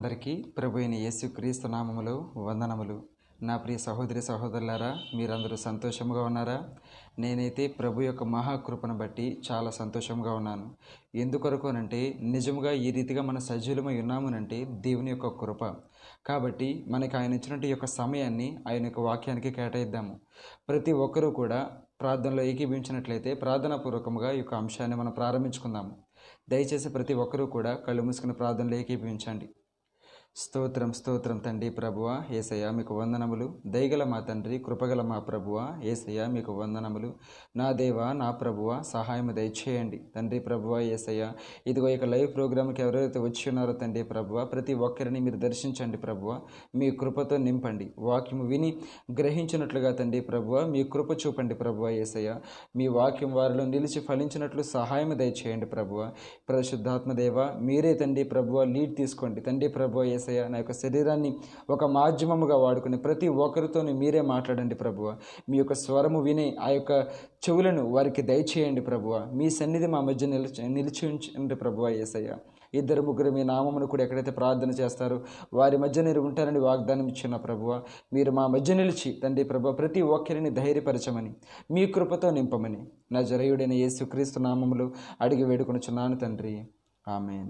అందరికీ ప్రభు అయిన యేసు క్రీస్తు నామములు వందనములు నా ప్రియ సహోదరి సహోదరులారా మీరందరూ సంతోషంగా ఉన్నారా నేనైతే ప్రభు యొక్క మహాకృపను బట్టి చాలా సంతోషంగా ఉన్నాను ఎందుకొరకు అనంటే నిజముగా ఈ రీతిగా మన సజీలమై ఉన్నామునంటే దేవుని యొక్క కృప కాబట్టి మనకి ఆయన ఇచ్చినట్టు ఈ యొక్క సమయాన్ని ఆయన యొక్క వాక్యానికి కేటాయిద్దాము ప్రతి ఒక్కరూ కూడా ప్రార్థనలో ఏకీభించినట్లయితే ప్రార్థనాపూర్వకంగా ఈ యొక్క అంశాన్ని మనం ప్రారంభించుకుందాము దయచేసి ప్రతి ఒక్కరూ కూడా కళ్ళు మూసుకుని ప్రార్థనలో ఏకీభించండి స్తోత్రం స్తోత్రం తండ్రి ప్రభువ ఏసయ్య మీకు వందనములు దయగల మా తండ్రి కృపగల మా ప్రభువ ఏసయ్య మీకు వందనములు నా దేవ నా ప్రభువ సహాయం దయచేయండి తండ్రి ప్రభువ ఏసయ్య ఇదిగో ఇక లైవ్ ప్రోగ్రామ్కి ఎవరైతే వచ్చి ఉన్నారో తండ్రి ప్రభువ ప్రతి ఒక్కరిని మీరు దర్శించండి ప్రభువ మీ కృపతో నింపండి వాక్యము విని గ్రహించినట్లుగా తండ్రి ప్రభువ మీ కృప చూపండి ప్రభువ ఏసయ్య మీ వాక్యం వారిలో నిలిచి ఫలించినట్లు సహాయం దయచేయండి ప్రభువ పరిశుద్ధాత్మ దేవ మీరే తండ్రి ప్రభువ లీడ్ తీసుకోండి తండ్రి ప్రభువ ఏసయ్య నా యొక్క శరీరాన్ని ఒక మాధ్యమముగా వాడుకుని ప్రతి ఒక్కరితో మీరే మాట్లాడండి ప్రభువ మీ యొక్క స్వరము విని ఆ యొక్క చెవులను వారికి దయచేయండి ప్రభువ మీ సన్నిధి మా మధ్య నిలిచి నిలిచి ఉంచండి ప్రభువ ఏసయ్య ఇద్దరు ముగ్గురు మీ నామమును కూడా ఎక్కడైతే ప్రార్థన చేస్తారో వారి మధ్య మీరు ఉంటారని వాగ్దానం ఇచ్చిన ప్రభువ మీరు మా మధ్య నిలిచి తండ్రి ప్రభు ప్రతి ఒక్కరిని ధైర్యపరచమని మీ కృపతో నింపమని నా జరయుడైన యేసుక్రీస్తు నామములు అడిగి వేడుకొనుచున్నాను తండ్రి ఆమెన్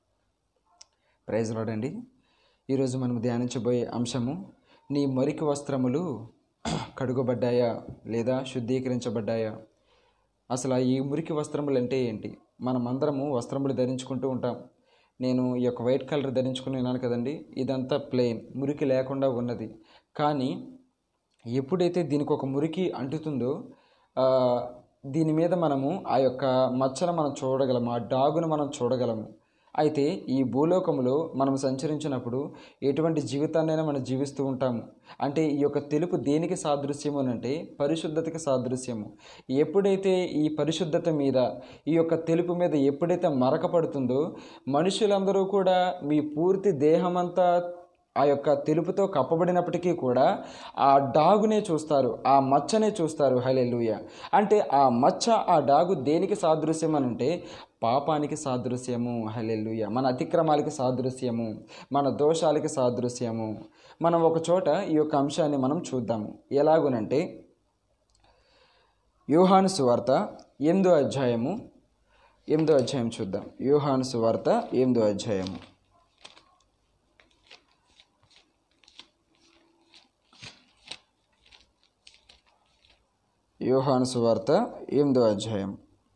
ప్రైజ్ లోడండి ఈరోజు మనం ధ్యానించబోయే అంశము నీ మురికి వస్త్రములు కడుగబడ్డాయా లేదా శుద్ధీకరించబడ్డాయా అసలు ఆ ఈ మురికి వస్త్రములు అంటే ఏంటి మనమందరము వస్త్రములు ధరించుకుంటూ ఉంటాం నేను ఈ యొక్క వైట్ కలర్ ధరించుకుని ఉన్నాను కదండి ఇదంతా ప్లెయిన్ మురికి లేకుండా ఉన్నది కానీ ఎప్పుడైతే దీనికి ఒక మురికి అంటుతుందో ఆ, దీని మీద మనము ఆ యొక్క మచ్చను మనం చూడగలము ఆ డాగును మనం చూడగలము అయితే ఈ భూలోకములో మనం సంచరించినప్పుడు ఎటువంటి జీవితాన్నైనా మనం జీవిస్తూ ఉంటాము అంటే ఈ యొక్క తెలుపు దేనికి సాదృశ్యము అని అంటే పరిశుద్ధతకి సాదృశ్యము ఎప్పుడైతే ఈ పరిశుద్ధత మీద ఈ యొక్క తెలుపు మీద ఎప్పుడైతే మరక పడుతుందో మనుషులందరూ కూడా మీ పూర్తి దేహమంతా ఆ యొక్క తెలుపుతో కప్పబడినప్పటికీ కూడా ఆ డాగునే చూస్తారు ఆ మచ్చనే చూస్తారు హలెలుయ అంటే ఆ మచ్చ ఆ డాగు దేనికి సాదృశ్యం అని అంటే పాపానికి సాదృశ్యము హలెలుయ మన అతిక్రమాలకి సాదృశ్యము మన దోషాలకి సాదృశ్యము మనం ఒక చోట ఈ యొక్క అంశాన్ని మనం చూద్దాము ఎలాగునంటే యోహాను సువార్త ఎనిమిదో అధ్యాయము ఎనిమిదో అధ్యాయం చూద్దాం యోహాను సువార్త ఎనిమిదో అధ్యాయము యోహాను సువార్త ఎనిమిదో అధ్యాయం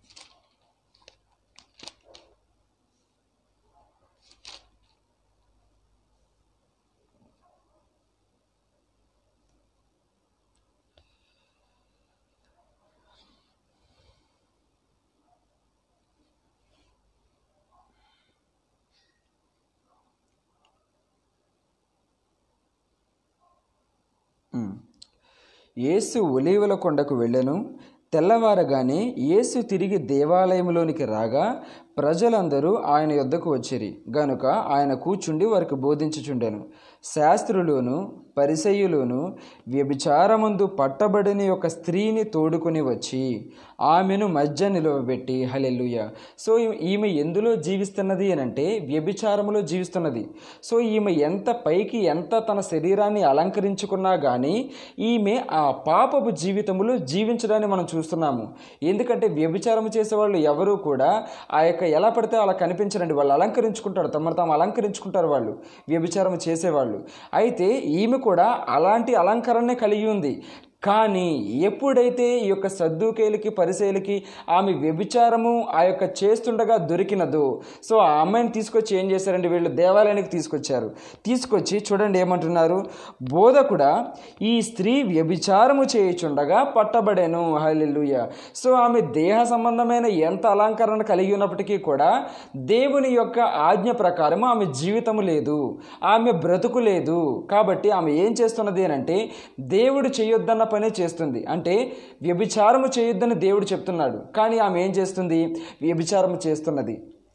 ఉమ్. యేసు ఒలీవల కొండకు వెళ్ళెను తెల్లవారగానే యేసు తిరిగి దేవాలయంలోనికి రాగా ప్రజలందరూ ఆయన యొద్దకు వచ్చిరి గనుక ఆయన కూర్చుండి వారికి బోధించుచుండెను శాస్త్రులోను పరిసయ్యులోను వ్యభిచారమందు పట్టబడిన ఒక స్త్రీని తోడుకొని వచ్చి ఆమెను మధ్య నిలవబెట్టి హలెల్లుయ సో ఈ- ఈమె ఎందులో జీవిస్తున్నది అని అంటే వ్యభిచారములో జీవిస్తున్నది సో ఈమె ఎంత పైకి ఎంత తన శరీరాన్ని అలంకరించుకున్నా కానీ ఈమె ఆ పాపపు జీవితములో జీవించడాన్ని మనం చూస్తున్నాము ఎందుకంటే వ్యభిచారం చేసేవాళ్ళు ఎవరు కూడా ఆ యొక్క ఎలా పడితే అలా కనిపించరండి వాళ్ళు అలంకరించుకుంటారు తమను తాము అలంకరించుకుంటారు వాళ్ళు వ్యభిచారం చేసేవాళ్ళు అయితే ఈమె కూడా అలాంటి అలంకరణనే కలిగి ఉంది కానీ ఎప్పుడైతే ఈ యొక్క సద్దుకేలకి పరిశైలకి ఆమె వ్యభిచారము ఆ యొక్క చేస్తుండగా దొరికినదో సో ఆ అమ్మాయిని తీసుకొచ్చి ఏం చేశారండి వీళ్ళు దేవాలయానికి తీసుకొచ్చారు తీసుకొచ్చి చూడండి ఏమంటున్నారు బోధకుడా ఈ స్త్రీ వ్యభిచారము చేయుచుండగా పట్టబడేను హల్లెలూయ సో ఆమె దేహ సంబంధమైన ఎంత అలంకరణ కలిగి ఉన్నప్పటికీ కూడా దేవుని యొక్క ఆజ్ఞ ప్రకారం ఆమె జీవితము లేదు ఆమె బ్రతుకు లేదు కాబట్టి ఆమె ఏం చేస్తున్నది అని అంటే దేవుడు చేయొద్దన్న పనే చేస్తుంది అంటే వ్యభిచారము చేయొద్దని దేవుడు చెప్తున్నాడు కానీ ఆమె ఏం చేస్తుంది వ్యభిచారము చేస్తున్నది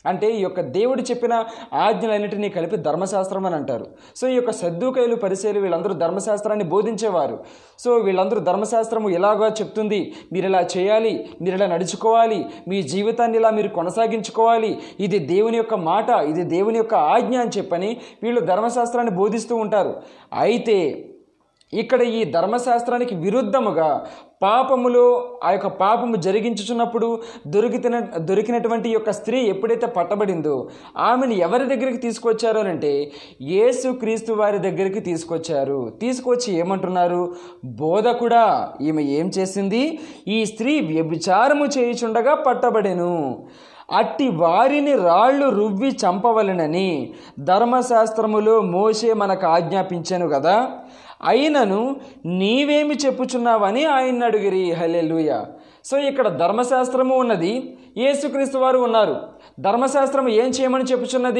అంటే ఈ యొక్క దేవుడు చెప్పిన ఆజ్ఞలన్నిటినీ కలిపి ధర్మశాస్త్రం అని అంటారు సో ఈ యొక్క సద్దుకైలు పరిశీలి వీళ్ళందరూ ధర్మశాస్త్రాన్ని బోధించేవారు సో వీళ్ళందరూ ధర్మశాస్త్రము ఇలాగా చెప్తుంది మీరు ఇలా చేయాలి మీరు ఇలా నడుచుకోవాలి మీ జీవితాన్ని ఇలా మీరు కొనసాగించుకోవాలి ఇది దేవుని యొక్క మాట ఇది దేవుని యొక్క ఆజ్ఞ అని చెప్పని వీళ్ళు ధర్మశాస్త్రాన్ని బోధిస్తూ ఉంటారు అయితే ఇక్కడ ఈ ధర్మశాస్త్రానికి విరుద్ధముగా పాపములో ఆ యొక్క పాపము జరిగించుచున్నప్పుడు దొరికిన దొరికినటువంటి యొక్క స్త్రీ ఎప్పుడైతే పట్టబడిందో ఆమెను ఎవరి దగ్గరికి తీసుకొచ్చారు అని అంటే యేసు క్రీస్తు వారి దగ్గరికి తీసుకొచ్చారు తీసుకొచ్చి ఏమంటున్నారు బోధకుడా ఈమె ఏం చేసింది ఈ స్త్రీ వ్యభిచారము చేయుచుండగా పట్టబడెను అట్టి వారిని రాళ్ళు రువ్వి చంపవలెనని ధర్మశాస్త్రములో మోసే మనకు ఆజ్ఞాపించాను కదా అయినను నీవేమి చెప్పుచున్నావని ఆయన అడిగిరి హలెలుయ సో ఇక్కడ ధర్మశాస్త్రము ఉన్నది యేసుక్రీస్తు వారు ఉన్నారు ధర్మశాస్త్రం ఏం చేయమని చెప్పుచున్నది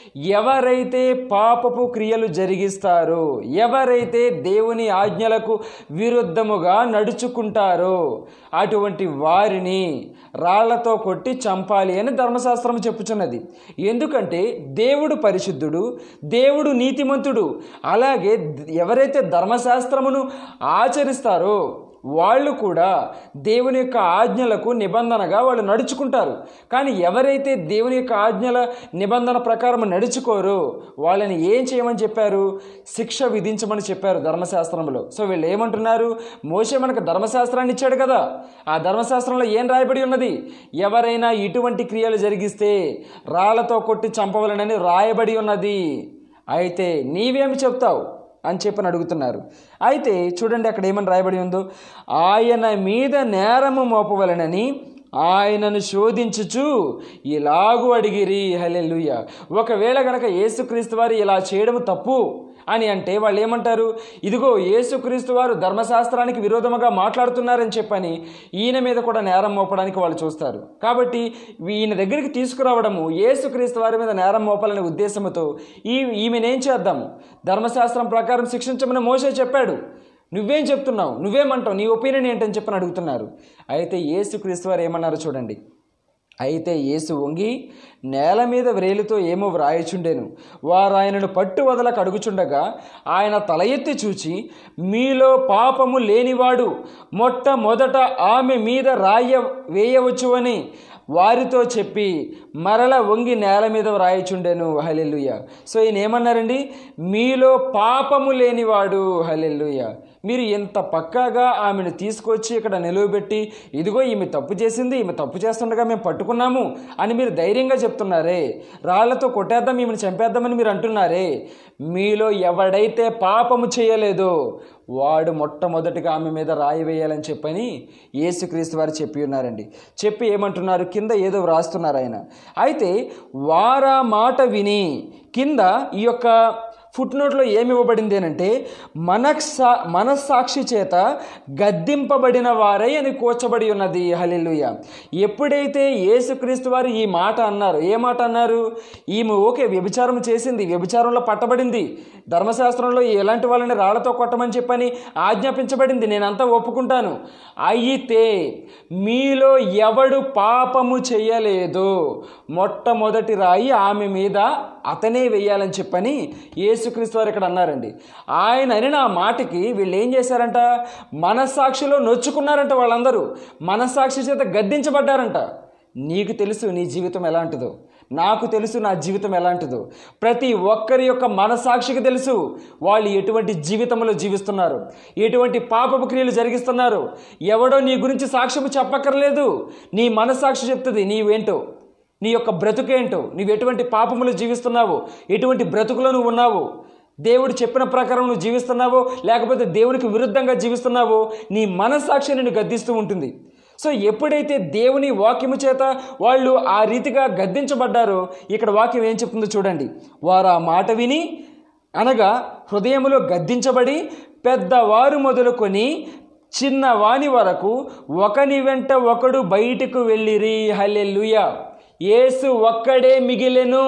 ఎవరైతే పాపపు క్రియలు జరిగిస్తారో ఎవరైతే దేవుని ఆజ్ఞలకు విరుద్ధముగా నడుచుకుంటారో అటువంటి వారిని రాళ్లతో కొట్టి చంపాలి అని ధర్మశాస్త్రం చెప్పుచున్నది ఎందుకంటే దేవుడు పరిశుద్ధుడు దేవుడు నీతిమంతుడు అలాగే ఎవరైతే ధర్మశాస్త్రమును ఆచరిస్తారో వాళ్ళు కూడా దేవుని యొక్క ఆజ్ఞలకు నిబంధనగా వాళ్ళు నడుచుకుంటారు కానీ ఎవరైతే దేవుని యొక్క ఆజ్ఞల నిబంధన ప్రకారం నడుచుకోరో వాళ్ళని ఏం చేయమని చెప్పారు శిక్ష విధించమని చెప్పారు ధర్మశాస్త్రంలో సో వీళ్ళు ఏమంటున్నారు మోసే మనకు ధర్మశాస్త్రాన్ని ఇచ్చాడు కదా ఆ ధర్మశాస్త్రంలో ఏం రాయబడి ఉన్నది ఎవరైనా ఇటువంటి క్రియలు జరిగిస్తే రాళ్లతో కొట్టి చంపవలనని రాయబడి ఉన్నది అయితే నీవేమి చెప్తావు అని చెప్పని అడుగుతున్నారు అయితే చూడండి అక్కడ ఏమని రాయబడి ఉందో ఆయన మీద నేరము మోపవలనని ఆయనను శోధించుచు ఇలాగు అడిగిరి హలెలుయ ఒకవేళ గనక యేసుక్రీస్తు వారు ఇలా చేయడం తప్పు అని అంటే వాళ్ళు ఏమంటారు ఇదిగో యేసుక్రీస్తు వారు ధర్మశాస్త్రానికి విరోధముగా మాట్లాడుతున్నారని చెప్పని ఈయన మీద కూడా నేరం మోపడానికి వాళ్ళు చూస్తారు కాబట్టి ఈయన దగ్గరికి తీసుకురావడము యేసుక్రీస్తు వారి మీద నేరం మోపాలనే ఉద్దేశంతో ఈ ఈమెనేం చేద్దాము ధర్మశాస్త్రం ప్రకారం శిక్షించమని మోసే చెప్పాడు నువ్వేం చెప్తున్నావు నువ్వేమంటావు నీ ఒపీనియన్ ఏంటని చెప్పని అడుగుతున్నారు అయితే యేసుక్రీస్తు వారు ఏమన్నారు చూడండి అయితే యేసు వంగి నేల మీద వ్రేలితో ఏమో వ్రాయచుండెను వారు ఆయనను పట్టు వదలకు అడుగుచుండగా ఆయన తల ఎత్తి చూచి మీలో పాపము లేనివాడు మొట్టమొదట ఆమె మీద రాయ వేయవచ్చు అని వారితో చెప్పి మరల వంగి నేల మీద వ్రాయచుండెను హలెల్లుయ సో ఈయన ఏమన్నారండి మీలో పాపము లేనివాడు హలెల్లుయ మీరు ఎంత పక్కాగా ఆమెను తీసుకొచ్చి ఇక్కడ నిలువబెట్టి ఇదిగో ఈమె తప్పు చేసింది ఈమె తప్పు చేస్తుండగా మేము పట్టుకున్నాము అని మీరు ధైర్యంగా చెప్తున్నారే రాళ్లతో కొట్టేద్దాం ఈమెను చంపేద్దామని మీరు అంటున్నారే మీలో ఎవడైతే పాపము చేయలేదో వాడు మొట్టమొదటిగా ఆమె మీద రాయి వేయాలని చెప్పని యేసుక్రీస్తు వారు చెప్పి ఉన్నారండి చెప్పి ఏమంటున్నారు కింద ఏదో వ్రాస్తున్నారు ఆయన అయితే వారా మాట విని కింద ఈ యొక్క ఫుట్ నోట్లో ఏమి ఇవ్వబడింది అంటే మనస్సా మనస్సాక్షి చేత గద్దింపబడిన వారై అని కూర్చబడి ఉన్నది హలెలుయ ఎప్పుడైతే యేసుక్రీస్తు వారు ఈ మాట అన్నారు ఏ మాట అన్నారు ఈమె ఓకే వ్యభిచారం చేసింది వ్యభిచారంలో పట్టబడింది ధర్మశాస్త్రంలో ఎలాంటి వాళ్ళని రాళ్లతో కొట్టమని చెప్పని ఆజ్ఞాపించబడింది నేనంతా ఒప్పుకుంటాను అయితే మీలో ఎవడు పాపము చేయలేదు మొట్టమొదటి రాయి ఆమె మీద అతనే వెయ్యాలని చెప్పని యేసుక్రీస్తు వారు ఇక్కడ అన్నారండి ఆయన అని నా మాటకి వీళ్ళు ఏం చేశారంట మనస్సాక్షిలో నొచ్చుకున్నారంట వాళ్ళందరూ మనస్సాక్షి చేత గద్దించబడ్డారంట నీకు తెలుసు నీ జీవితం ఎలాంటిదో నాకు తెలుసు నా జీవితం ఎలాంటిదో ప్రతి ఒక్కరి యొక్క మనసాక్షికి తెలుసు వాళ్ళు ఎటువంటి జీవితంలో జీవిస్తున్నారు ఎటువంటి పాపపు క్రియలు జరిగిస్తున్నారు ఎవడో నీ గురించి సాక్ష్యము చెప్పక్కర్లేదు నీ మనసాక్షి చెప్తుంది నీవేంటో నీ యొక్క బ్రతుకేంటో నువ్వు ఎటువంటి పాపములు జీవిస్తున్నావు ఎటువంటి బ్రతుకులో నువ్వు ఉన్నావు దేవుడు చెప్పిన ప్రకారం నువ్వు జీవిస్తున్నావో లేకపోతే దేవునికి విరుద్ధంగా జీవిస్తున్నావో నీ మనస్సాక్షి నిన్ను గద్దిస్తూ ఉంటుంది సో ఎప్పుడైతే దేవుని వాక్యము చేత వాళ్ళు ఆ రీతిగా గద్దించబడ్డారో ఇక్కడ వాక్యం ఏం చెప్తుందో చూడండి వారు ఆ మాట విని అనగా హృదయములో గద్దించబడి పెద్దవారు మొదలుకొని చిన్నవాని వరకు ఒకని వెంట ఒకడు బయటకు వెళ్ళిరి హల్లెలూయ యేసు ఒక్కడే మిగిలెను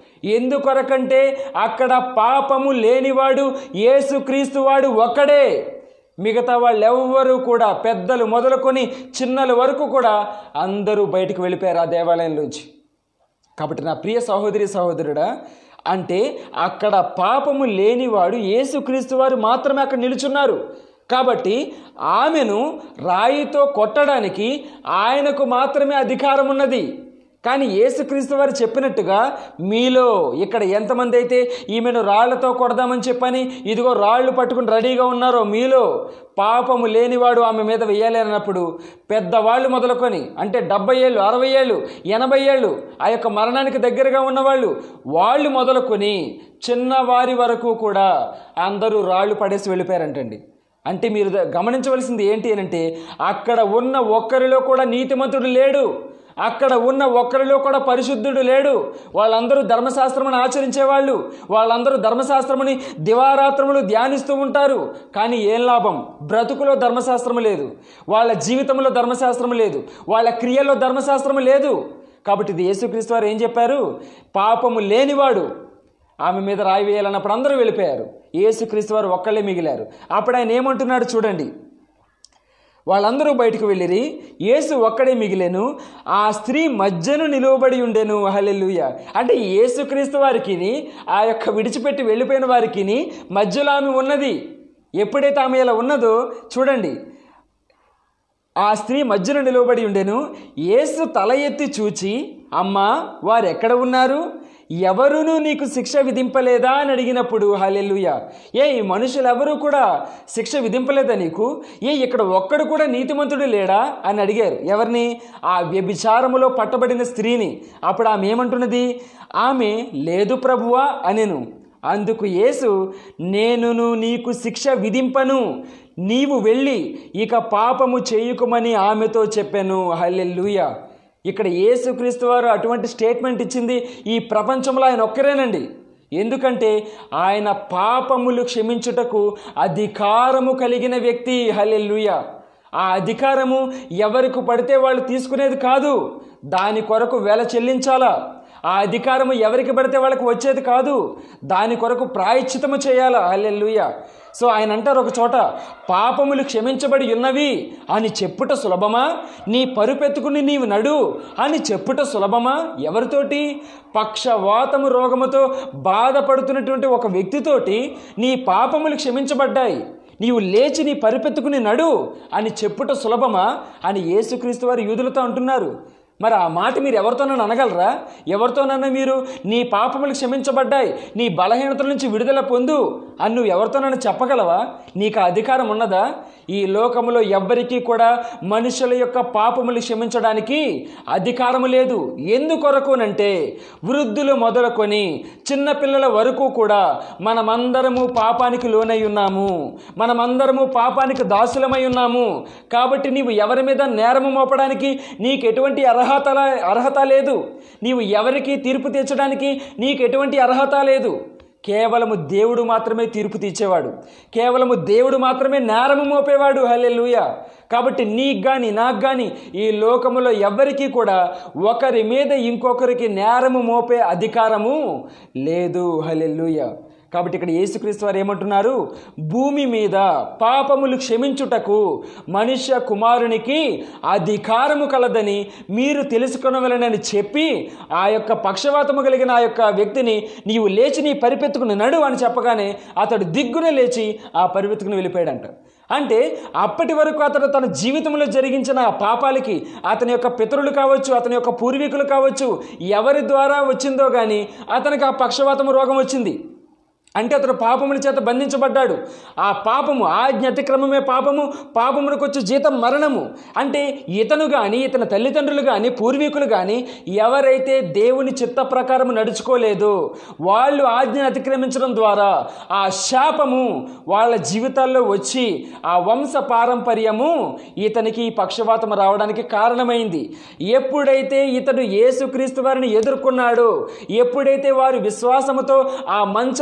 ఎందుకొరకంటే అక్కడ పాపము లేనివాడు యేసుక్రీస్తు వాడు ఒక్కడే మిగతా వాళ్ళెవ్వరూ కూడా పెద్దలు మొదలుకొని చిన్నల వరకు కూడా అందరూ బయటకు వెళ్ళిపోయారు ఆ దేవాలయంలోంచి కాబట్టి నా ప్రియ సహోదరి సహోదరుడా అంటే అక్కడ పాపము లేనివాడు యేసుక్రీస్తు వారు మాత్రమే అక్కడ నిలుచున్నారు కాబట్టి ఆమెను రాయితో కొట్టడానికి ఆయనకు మాత్రమే అధికారం ఉన్నది కానీ యేసుక్రీస్తు వారు చెప్పినట్టుగా మీలో ఇక్కడ ఎంతమంది అయితే ఈమెను రాళ్లతో కొడదామని చెప్పని ఇదిగో రాళ్ళు పట్టుకుని రెడీగా ఉన్నారో మీలో పాపము లేనివాడు ఆమె మీద వెయ్యాలి అన్నప్పుడు పెద్దవాళ్ళు మొదలుకొని అంటే డెబ్బై ఏళ్ళు అరవై ఏళ్ళు ఎనభై ఏళ్ళు ఆ యొక్క మరణానికి దగ్గరగా ఉన్నవాళ్ళు వాళ్ళు మొదలుకొని చిన్నవారి వరకు కూడా అందరూ రాళ్ళు పడేసి వెళ్ళిపోయారంటండి అంటే మీరు ద- గమనించవలసింది ఏంటి అని అంటే అక్కడ ఉన్న ఒక్కరిలో కూడా నీతిమంతుడు లేడు అక్కడ ఉన్న ఒక్కరిలో కూడా పరిశుద్ధుడు లేడు వాళ్ళందరూ ధర్మశాస్త్రమును ఆచరించేవాళ్ళు వాళ్ళందరూ ధర్మశాస్త్రముని దివారాత్రములు ధ్యానిస్తూ ఉంటారు కానీ ఏం లాభం బ్రతుకులో ధర్మశాస్త్రము లేదు వాళ్ళ జీవితంలో ధర్మశాస్త్రము లేదు వాళ్ళ క్రియల్లో ధర్మశాస్త్రము లేదు కాబట్టి ఇది యేసుక్రీస్తు వారు ఏం చెప్పారు పాపము లేనివాడు ఆమె మీద రాయి వేయాలన్నప్పుడు అందరూ వెళ్ళిపోయారు యేసుక్రీస్తు వారు ఒక్కళ్ళే మిగిలారు అప్పుడు ఆయన ఏమంటున్నాడు చూడండి వాళ్ళందరూ బయటకు వెళ్ళిరి యేసు ఒక్కడే మిగిలేను ఆ స్త్రీ మధ్యను నిలువబడి ఉండెను హల్లెలూయ అంటే యేసుక్రీస్తు వారికి ఆ యొక్క విడిచిపెట్టి వెళ్ళిపోయిన వారికి మధ్యలో ఆమె ఉన్నది ఎప్పుడైతే ఆమె ఇలా ఉన్నదో చూడండి ఆ స్త్రీ మధ్యలో నిలవబడి ఉండెను యేసు తల ఎత్తి చూచి అమ్మా వారు ఎక్కడ ఉన్నారు ఎవరునూ నీకు శిక్ష విధింపలేదా అని అడిగినప్పుడు హల్లెలూయా ఏ ఈ మనుషులు ఎవరు కూడా శిక్ష విధింపలేదా నీకు ఏ ఇక్కడ ఒక్కడు కూడా నీతిమంతుడు లేడా అని అడిగారు ఎవరిని ఆ వ్యభిచారములో పట్టబడిన స్త్రీని అప్పుడు ఆమె ఏమంటున్నది ఆమె లేదు ప్రభువా అనెను అందుకు యేసు నేనును నీకు శిక్ష విధింపను నీవు వెళ్ళి ఇక పాపము చేయుకుమని ఆమెతో చెప్పాను హల్లెలూయా ఇక్కడ యేసుక్రీస్తు వారు అటువంటి స్టేట్మెంట్ ఇచ్చింది ఈ ప్రపంచంలో ఆయన ఒక్కరేనండి ఎందుకంటే ఆయన పాపములు క్షమించుటకు అధికారము కలిగిన వ్యక్తి హల్లెలూయా ఆ అధికారము ఎవరికి పడితే వాళ్ళు తీసుకునేది కాదు దాని కొరకు వెల చెల్లించాలా ఆ అధికారము ఎవరికి పడితే వాళ్ళకి వచ్చేది కాదు దాని కొరకు ప్రాయశ్చితము చేయాలా హల్లెలూయ సో ఆయన అంటారు ఒక చోట పాపములు క్షమించబడి ఉన్నవి అని చెప్పుట సులభమా నీ పరుపెత్తుకుని నీవు నడు అని చెప్పుట సులభమా ఎవరితోటి పక్షవాతము రోగముతో బాధపడుతున్నటువంటి ఒక వ్యక్తితోటి నీ పాపములు క్షమించబడ్డాయి నీవు లేచి నీ పరిపెత్తుకుని నడు అని చెప్పుట సులభమా అని యేసుక్రీస్తు వారు యూదులతో అంటున్నారు మరి ఆ మాట మీరు ఎవరితోనైనా అనగలరా ఎవరితోనైనా మీరు నీ పాపములు క్షమించబడ్డాయి నీ బలహీనతల నుంచి విడుదల పొందు అని నువ్వు ఎవరితోనైనా చెప్పగలవా నీకు ఆ అధికారం ఉన్నదా ఈ లోకములో ఎవ్వరికీ కూడా మనుషుల యొక్క పాపములు క్షమించడానికి అధికారము లేదు ఎందుకొరకునంటే వృద్ధులు మొదలుకొని చిన్నపిల్లల వరకు కూడా మనమందరము పాపానికి లోనై ఉన్నాము మనమందరము పాపానికి దాసులమై ఉన్నాము కాబట్టి నీవు ఎవరి మీద నేరము మోపడానికి నీకు ఎటువంటి అర్హత అర్హత లేదు నీవు ఎవరికి తీర్పు తీర్చడానికి నీకు ఎటువంటి అర్హత లేదు కేవలము దేవుడు మాత్రమే తీర్పు తీర్చేవాడు కేవలము దేవుడు మాత్రమే నేరము మోపేవాడు హల్లెలూయ కాబట్టి నీకు కానీ నాకు కానీ ఈ లోకములో ఎవ్వరికీ కూడా ఒకరి మీద ఇంకొకరికి నేరము మోపే అధికారము లేదు హల్లెలూయ కాబట్టి ఇక్కడ యేసుక్రీస్తు వారు ఏమంటున్నారు భూమి మీద పాపములు క్షమించుటకు మనుష్య కుమారునికి అధికారము కలదని మీరు తెలుసుకొనవలనని చెప్పి ఆ యొక్క పక్షవాతము కలిగిన ఆ యొక్క వ్యక్తిని నీవు లేచి నీ పరిపెత్తుకుని నడు అని చెప్పగానే అతడు దిగ్గున లేచి ఆ పరిపెత్తుకుని వెళ్ళిపోయాడంట అంటే అప్పటి వరకు అతడు తన జీవితంలో జరిగించిన ఆ పాపాలకి అతని యొక్క పితరులు కావచ్చు అతని యొక్క పూర్వీకులు కావచ్చు ఎవరి ద్వారా వచ్చిందో కానీ అతనికి ఆ పక్షవాతము రోగం వచ్చింది అంటే అతడు పాపముల చేత బంధించబడ్డాడు ఆ పాపము ఆజ్ఞ అతిక్రమమే పాపము పాపమునకు వచ్చే జీతం మరణము అంటే ఇతను కానీ ఇతని తల్లిదండ్రులు కానీ పూర్వీకులు కానీ ఎవరైతే దేవుని చిత్త ప్రకారం నడుచుకోలేదో వాళ్ళు ఆజ్ఞను అతిక్రమించడం ద్వారా ఆ శాపము వాళ్ళ జీవితాల్లో వచ్చి ఆ వంశ పారంపర్యము ఇతనికి ఈ పక్షవాతం రావడానికి కారణమైంది ఎప్పుడైతే ఇతడు యేసుక్రీస్తు వారిని ఎదుర్కొన్నాడో ఎప్పుడైతే వారు విశ్వాసముతో ఆ మంచానికి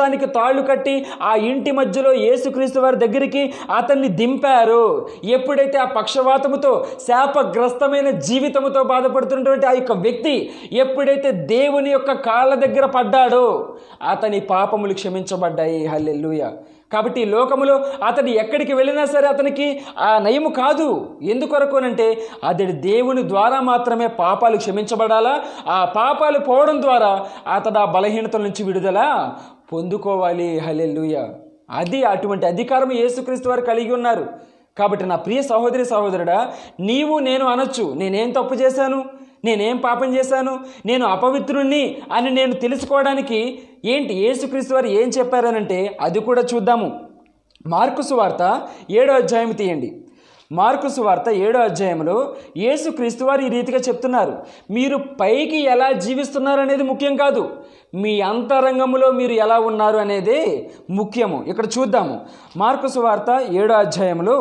తాళ్ళు కట్టి ఆ ఇంటి మధ్యలో యేసుక్రీస్తు వారి దగ్గరికి అతన్ని దింపారు ఎప్పుడైతే ఆ పక్షవాతముతో శాపగ్రస్తమైన జీవితముతో బాధపడుతున్నటువంటి ఆ యొక్క వ్యక్తి ఎప్పుడైతే దేవుని యొక్క కాళ్ళ దగ్గర పడ్డాడో అతని పాపములు క్షమించబడ్డాయి హల్లెలూయ కాబట్టి ఈ లోకములో అతడు ఎక్కడికి వెళ్ళినా సరే అతనికి ఆ నయము కాదు ఎందుకొరకు అంటే అతడి దేవుని ద్వారా మాత్రమే పాపాలు క్షమించబడాలా ఆ పాపాలు పోవడం ద్వారా అతడు ఆ బలహీనతల నుంచి విడుదల పొందుకోవాలి హల్లెలూయ అది అటువంటి అధికారం యేసుక్రీస్తు వారు కలిగి ఉన్నారు కాబట్టి నా ప్రియ సహోదరి సహోదరుడా నీవు నేను అనొచ్చు నేనేం తప్పు చేశాను నేనేం పాపం చేశాను నేను అపవిత్రుణ్ణి అని నేను తెలుసుకోవడానికి ఏంటి యేసుక్రీస్తు వారు ఏం చెప్పారనంటే అది కూడా చూద్దాము మార్కు సువార్త ఏడో అధ్యాయం తీయండి మార్కు సువార్త ఏడో అధ్యాయంలో యేసుక్రీస్తు వారు ఈ రీతిగా చెప్తున్నారు మీరు పైకి ఎలా జీవిస్తున్నారు అనేది ముఖ్యం కాదు మీ అంతరంగములో మీరు ఎలా ఉన్నారు అనేదే ముఖ్యము ఇక్కడ చూద్దాము మార్కు సువార్త ఏడో అధ్యాయంలో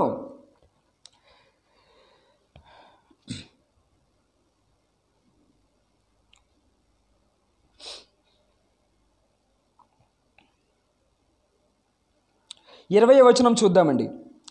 ఇరవై వచనం చూద్దామండి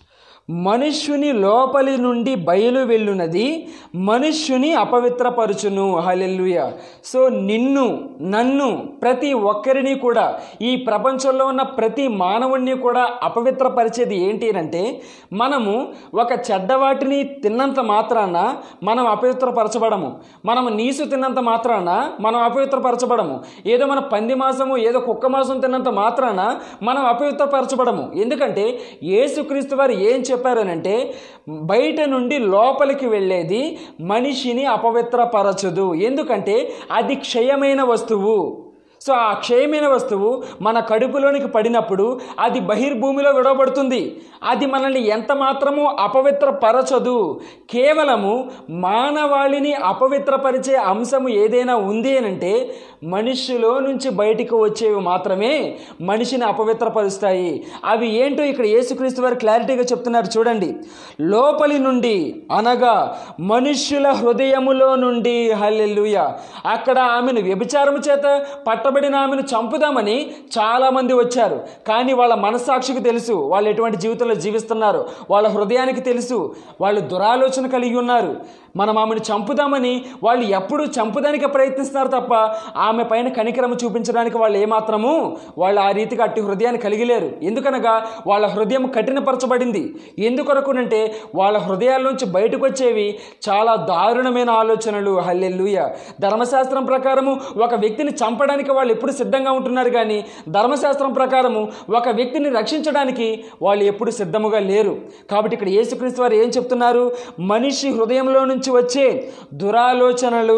మనుష్యుని లోపలి నుండి బయలు వెళ్ళునది మనుష్యుని అపవిత్రపరుచును హలెల్లుయ సో నిన్ను నన్ను ప్రతి ఒక్కరిని కూడా ఈ ప్రపంచంలో ఉన్న ప్రతి మానవుణ్ణి కూడా అపవిత్రపరిచేది ఏంటి అంటే మనము ఒక చెడ్డవాటిని తిన్నంత మాత్రాన మనం అపవిత్రపరచబడము మనం నీసు తిన్నంత మాత్రాన మనం అపవిత్రపరచబడము ఏదో మన పంది మాసము ఏదో కుక్క మాసం తిన్నంత మాత్రాన మనం అపవిత్రపరచబడము ఎందుకంటే యేసుక్రీస్తు వారు ఏం చెప్పారనంటే బయట నుండి లోపలికి వెళ్ళేది మనిషిని అపవిత్రపరచదు ఎందుకంటే అది క్షయమైన వస్తువు సో ఆ క్షయమైన వస్తువు మన కడుపులోనికి పడినప్పుడు అది బహిర్భూమిలో విడవబడుతుంది అది మనల్ని ఎంత మాత్రము అపవిత్రపరచదు కేవలము మానవాళిని అపవిత్రపరిచే అంశము ఏదైనా ఉంది అనంటే మనిషిలో నుంచి బయటికి వచ్చేవి మాత్రమే మనిషిని అపవిత్రపరుస్తాయి అవి ఏంటో ఇక్కడ యేసుక్రీస్తు వారు క్లారిటీగా చెప్తున్నారు చూడండి లోపలి నుండి అనగా మనుష్యుల హృదయములో నుండి హల్లెలూయ అక్కడ ఆమెను వ్యభిచారము చేత పట్టబడిన ఆమెను చంపుదామని చాలామంది వచ్చారు కానీ వాళ్ళ మనస్సాక్షికి తెలుసు వాళ్ళు ఎటువంటి జీవితంలో జీవిస్తున్నారు వాళ్ళ హృదయానికి తెలుసు వాళ్ళు దురాలోచన కలిగి ఉన్నారు మనం ఆమెను చంపుదామని వాళ్ళు ఎప్పుడు చంపుదానికి ప్రయత్నిస్తున్నారు తప్ప ఆమె పైన కనికరము చూపించడానికి వాళ్ళు ఏమాత్రము వాళ్ళు ఆ రీతిగా అట్టి హృదయాన్ని కలిగి లేరు ఎందుకనగా వాళ్ళ హృదయం కఠినపరచబడింది ఎందుకొరకునంటే వాళ్ళ హృదయాల నుంచి బయటకు వచ్చేవి చాలా దారుణమైన ఆలోచనలు హల్లెల్లుయ ధర్మశాస్త్రం ప్రకారము ఒక వ్యక్తిని చంపడానికి వాళ్ళు ఎప్పుడు సిద్ధంగా ఉంటున్నారు కానీ ధర్మశాస్త్రం ప్రకారము ఒక వ్యక్తిని రక్షించడానికి వాళ్ళు ఎప్పుడు సిద్ధముగా లేరు కాబట్టి ఇక్కడ యేసుక్రీస్తు వారు ఏం చెప్తున్నారు మనిషి హృదయంలో నుంచి వచ్చే దురాలోచనలు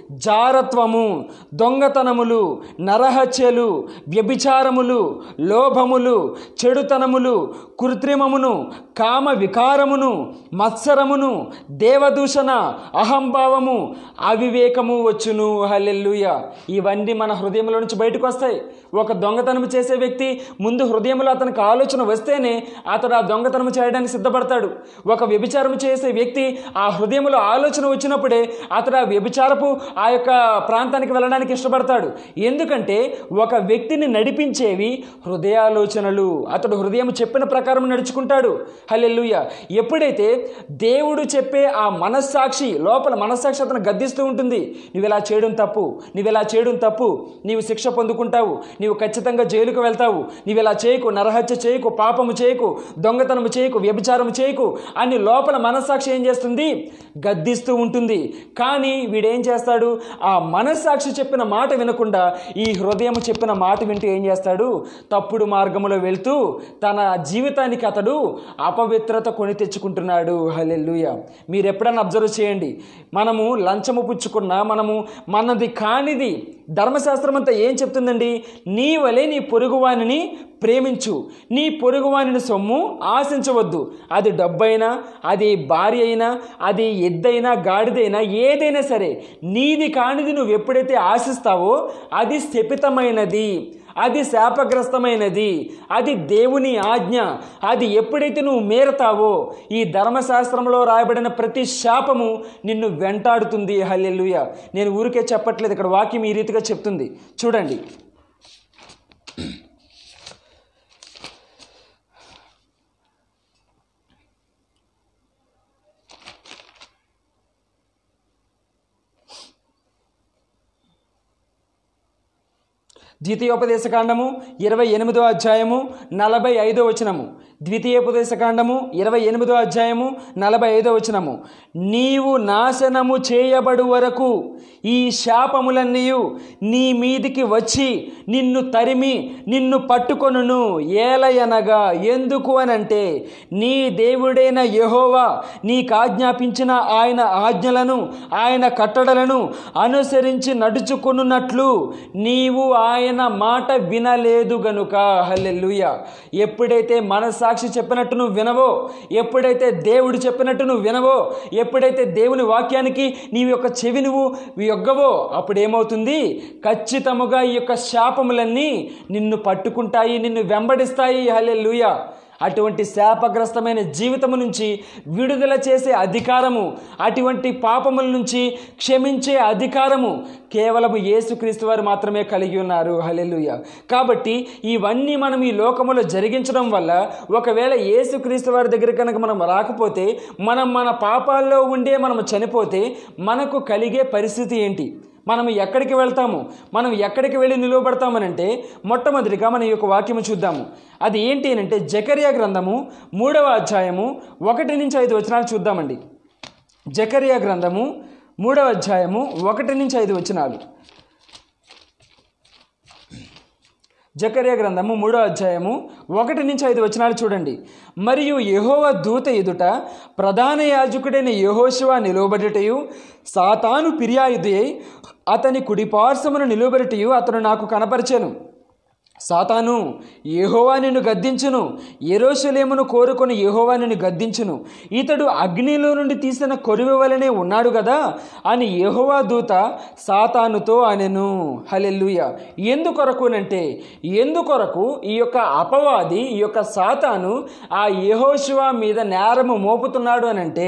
జారత్వము దొంగతనములు నరహత్యలు వ్యభిచారములు లోభములు చెడుతనములు కృత్రిమమును కామ వికారమును మత్సరమును దేవదూషణ అహంభావము అవివేకము వచ్చును హల్లెల్లుయ ఇవన్నీ మన హృదయంలో నుంచి బయటకు వస్తాయి ఒక దొంగతనం చేసే వ్యక్తి ముందు హృదయంలో అతనికి ఆలోచన వస్తేనే అతడు ఆ దొంగతనం చేయడానికి సిద్ధపడతాడు ఒక వ్యభిచారం చేసే వ్యక్తి ఆ హృదయంలో ఆలోచన వచ్చినప్పుడే అతడు ఆ వ్యభిచారపు ఆ యొక్క ప్రాంతానికి వెళ్ళడానికి ఇష్టపడతాడు ఎందుకంటే ఒక వ్యక్తిని నడిపించేవి హృదయాలోచనలు అతడు హృదయం చెప్పిన ప్రకారం నడుచుకుంటాడు హల్లెలూయ ఎప్పుడైతే దేవుడు చెప్పే ఆ మనస్సాక్షి లోపల మనస్సాక్షి అతను గద్దిస్తూ ఉంటుంది నువ్వు ఇలా చేయడం తప్పు నువ్వు ఇలా చేయడం తప్పు నీవు శిక్ష పొందుకుంటావు నీవు ఖచ్చితంగా జైలుకు వెళ్తావు నీవు ఇలా చేయకు నరహత్య చేయకు పాపము చేయకు దొంగతనము చేయకు వ్యభిచారము చేయకు అని లోపల మనస్సాక్షి ఏం చేస్తుంది గద్దిస్తూ ఉంటుంది కానీ వీడేం చేస్తాడు ఆ మనస్సాక్షి చెప్పిన మాట వినకుండా ఈ హృదయం చెప్పిన మాట వింటూ ఏం చేస్తాడు తప్పుడు మార్గములో వెళ్తూ తన జీవితానికి అతడు అపవిత్రత కొని తెచ్చుకుంటున్నాడు హలెల్లుయ మీరు ఎప్పుడైనా అబ్జర్వ్ చేయండి మనము లంచము పుచ్చుకున్నా మనము మనది కానిది ధర్మశాస్త్రం అంతా ఏం చెప్తుందండి నీ వలె నీ పొరుగువానిని ప్రేమించు నీ పొరుగువానిని సొమ్ము ఆశించవద్దు అది డబ్బైనా అది భార్య అయినా అది ఎద్దైనా గాడిదైనా ఏదైనా సరే నీది కానిది నువ్వు ఎప్పుడైతే ఆశిస్తావో అది శపితమైనది అది శాపగ్రస్తమైనది అది దేవుని ఆజ్ఞ అది ఎప్పుడైతే నువ్వు మేరతావో ఈ ధర్మశాస్త్రంలో రాయబడిన ప్రతి శాపము నిన్ను వెంటాడుతుంది హల్లెలూయ నేను ఊరికే చెప్పట్లేదు ఇక్కడ వాక్యం ఈ రీతిగా చెప్తుంది చూడండి ద్వితీయోపదేశ కాండము ఇరవై ఎనిమిదో అధ్యాయము నలభై ఐదో వచనము ద్వితీయోపదేశ కాండము ఇరవై ఎనిమిదో అధ్యాయము నలభై ఐదో వచనము నీవు నాశనము చేయబడు వరకు ఈ శాపములన్నీ నీ మీదికి వచ్చి నిన్ను తరిమి నిన్ను పట్టుకొనును ఏలయనగా ఎందుకు అనంటే నీ దేవుడైన యెహోవా నీకు ఆజ్ఞాపించిన ఆయన ఆజ్ఞలను ఆయన కట్టడలను అనుసరించి నడుచుకున్నట్లు నీవు ఆయన మాట వినలేదు గనుక హల్లెలూయ ఎప్పుడైతే మనసాక్షి చెప్పినట్టు నువ్వు వినవో ఎప్పుడైతే దేవుడు చెప్పినట్టు నువ్వు వినవో ఎప్పుడైతే దేవుని వాక్యానికి నీ యొక్క చెవి నువ్వు యొగ్గవో అప్పుడు ఏమవుతుంది ఖచ్చితముగా ఈ యొక్క శాపములన్నీ నిన్ను పట్టుకుంటాయి నిన్ను వెంబడిస్తాయి హల్లెలూయ అటువంటి శాపగ్రస్తమైన జీవితము నుంచి విడుదల చేసే అధికారము అటువంటి పాపముల నుంచి క్షమించే అధికారము కేవలం యేసుక్రీస్తు వారు మాత్రమే కలిగి ఉన్నారు హలెలుయ కాబట్టి ఇవన్నీ మనం ఈ లోకములో జరిగించడం వల్ల ఒకవేళ యేసుక్రీస్తు వారి దగ్గర కనుక మనం రాకపోతే మనం మన పాపాల్లో ఉండే మనం చనిపోతే మనకు కలిగే పరిస్థితి ఏంటి మనం ఎక్కడికి వెళ్తాము మనం ఎక్కడికి వెళ్ళి నిలువబడతామనంటే మొట్టమొదటిగా మన ఈ యొక్క వాక్యము చూద్దాము అది ఏంటి అంటే జకరియా గ్రంథము మూడవ అధ్యాయము ఒకటి నుంచి ఐదు వచనాలు చూద్దామండి జకరియా గ్రంథము మూడవ అధ్యాయము ఒకటి నుంచి ఐదు వచనాలు జకర్య గ్రంథము మూడో అధ్యాయము ఒకటి నుంచి ఐదు వచనాలు చూడండి మరియు యెహోవా దూత ఎదుట ప్రధాన యాజకుడైన యెహోషువ నిలువబడుటయు సాతాను ఫిర్యాయుధి అయి అతని కుడిపార్శ్వమును నిలువబడుటయు అతను నాకు కనపరిచెను సాతాను యెహోవా నిన్ను గద్దించును ఎరోషలేమును కోరుకొని యెహోవా నిన్ను గద్దించును ఇతడు అగ్నిలో నుండి తీసిన కొరివి వలనే ఉన్నాడు కదా అని యెహోవా దూత సాతానుతో అనెను హలెల్లుయ ఎందుకొరకునంటే ఎందుకొరకు ఈ యొక్క అపవాది ఈ యొక్క సాతాను ఆ యెహోషువ మీద నేరము మోపుతున్నాడు అనంటే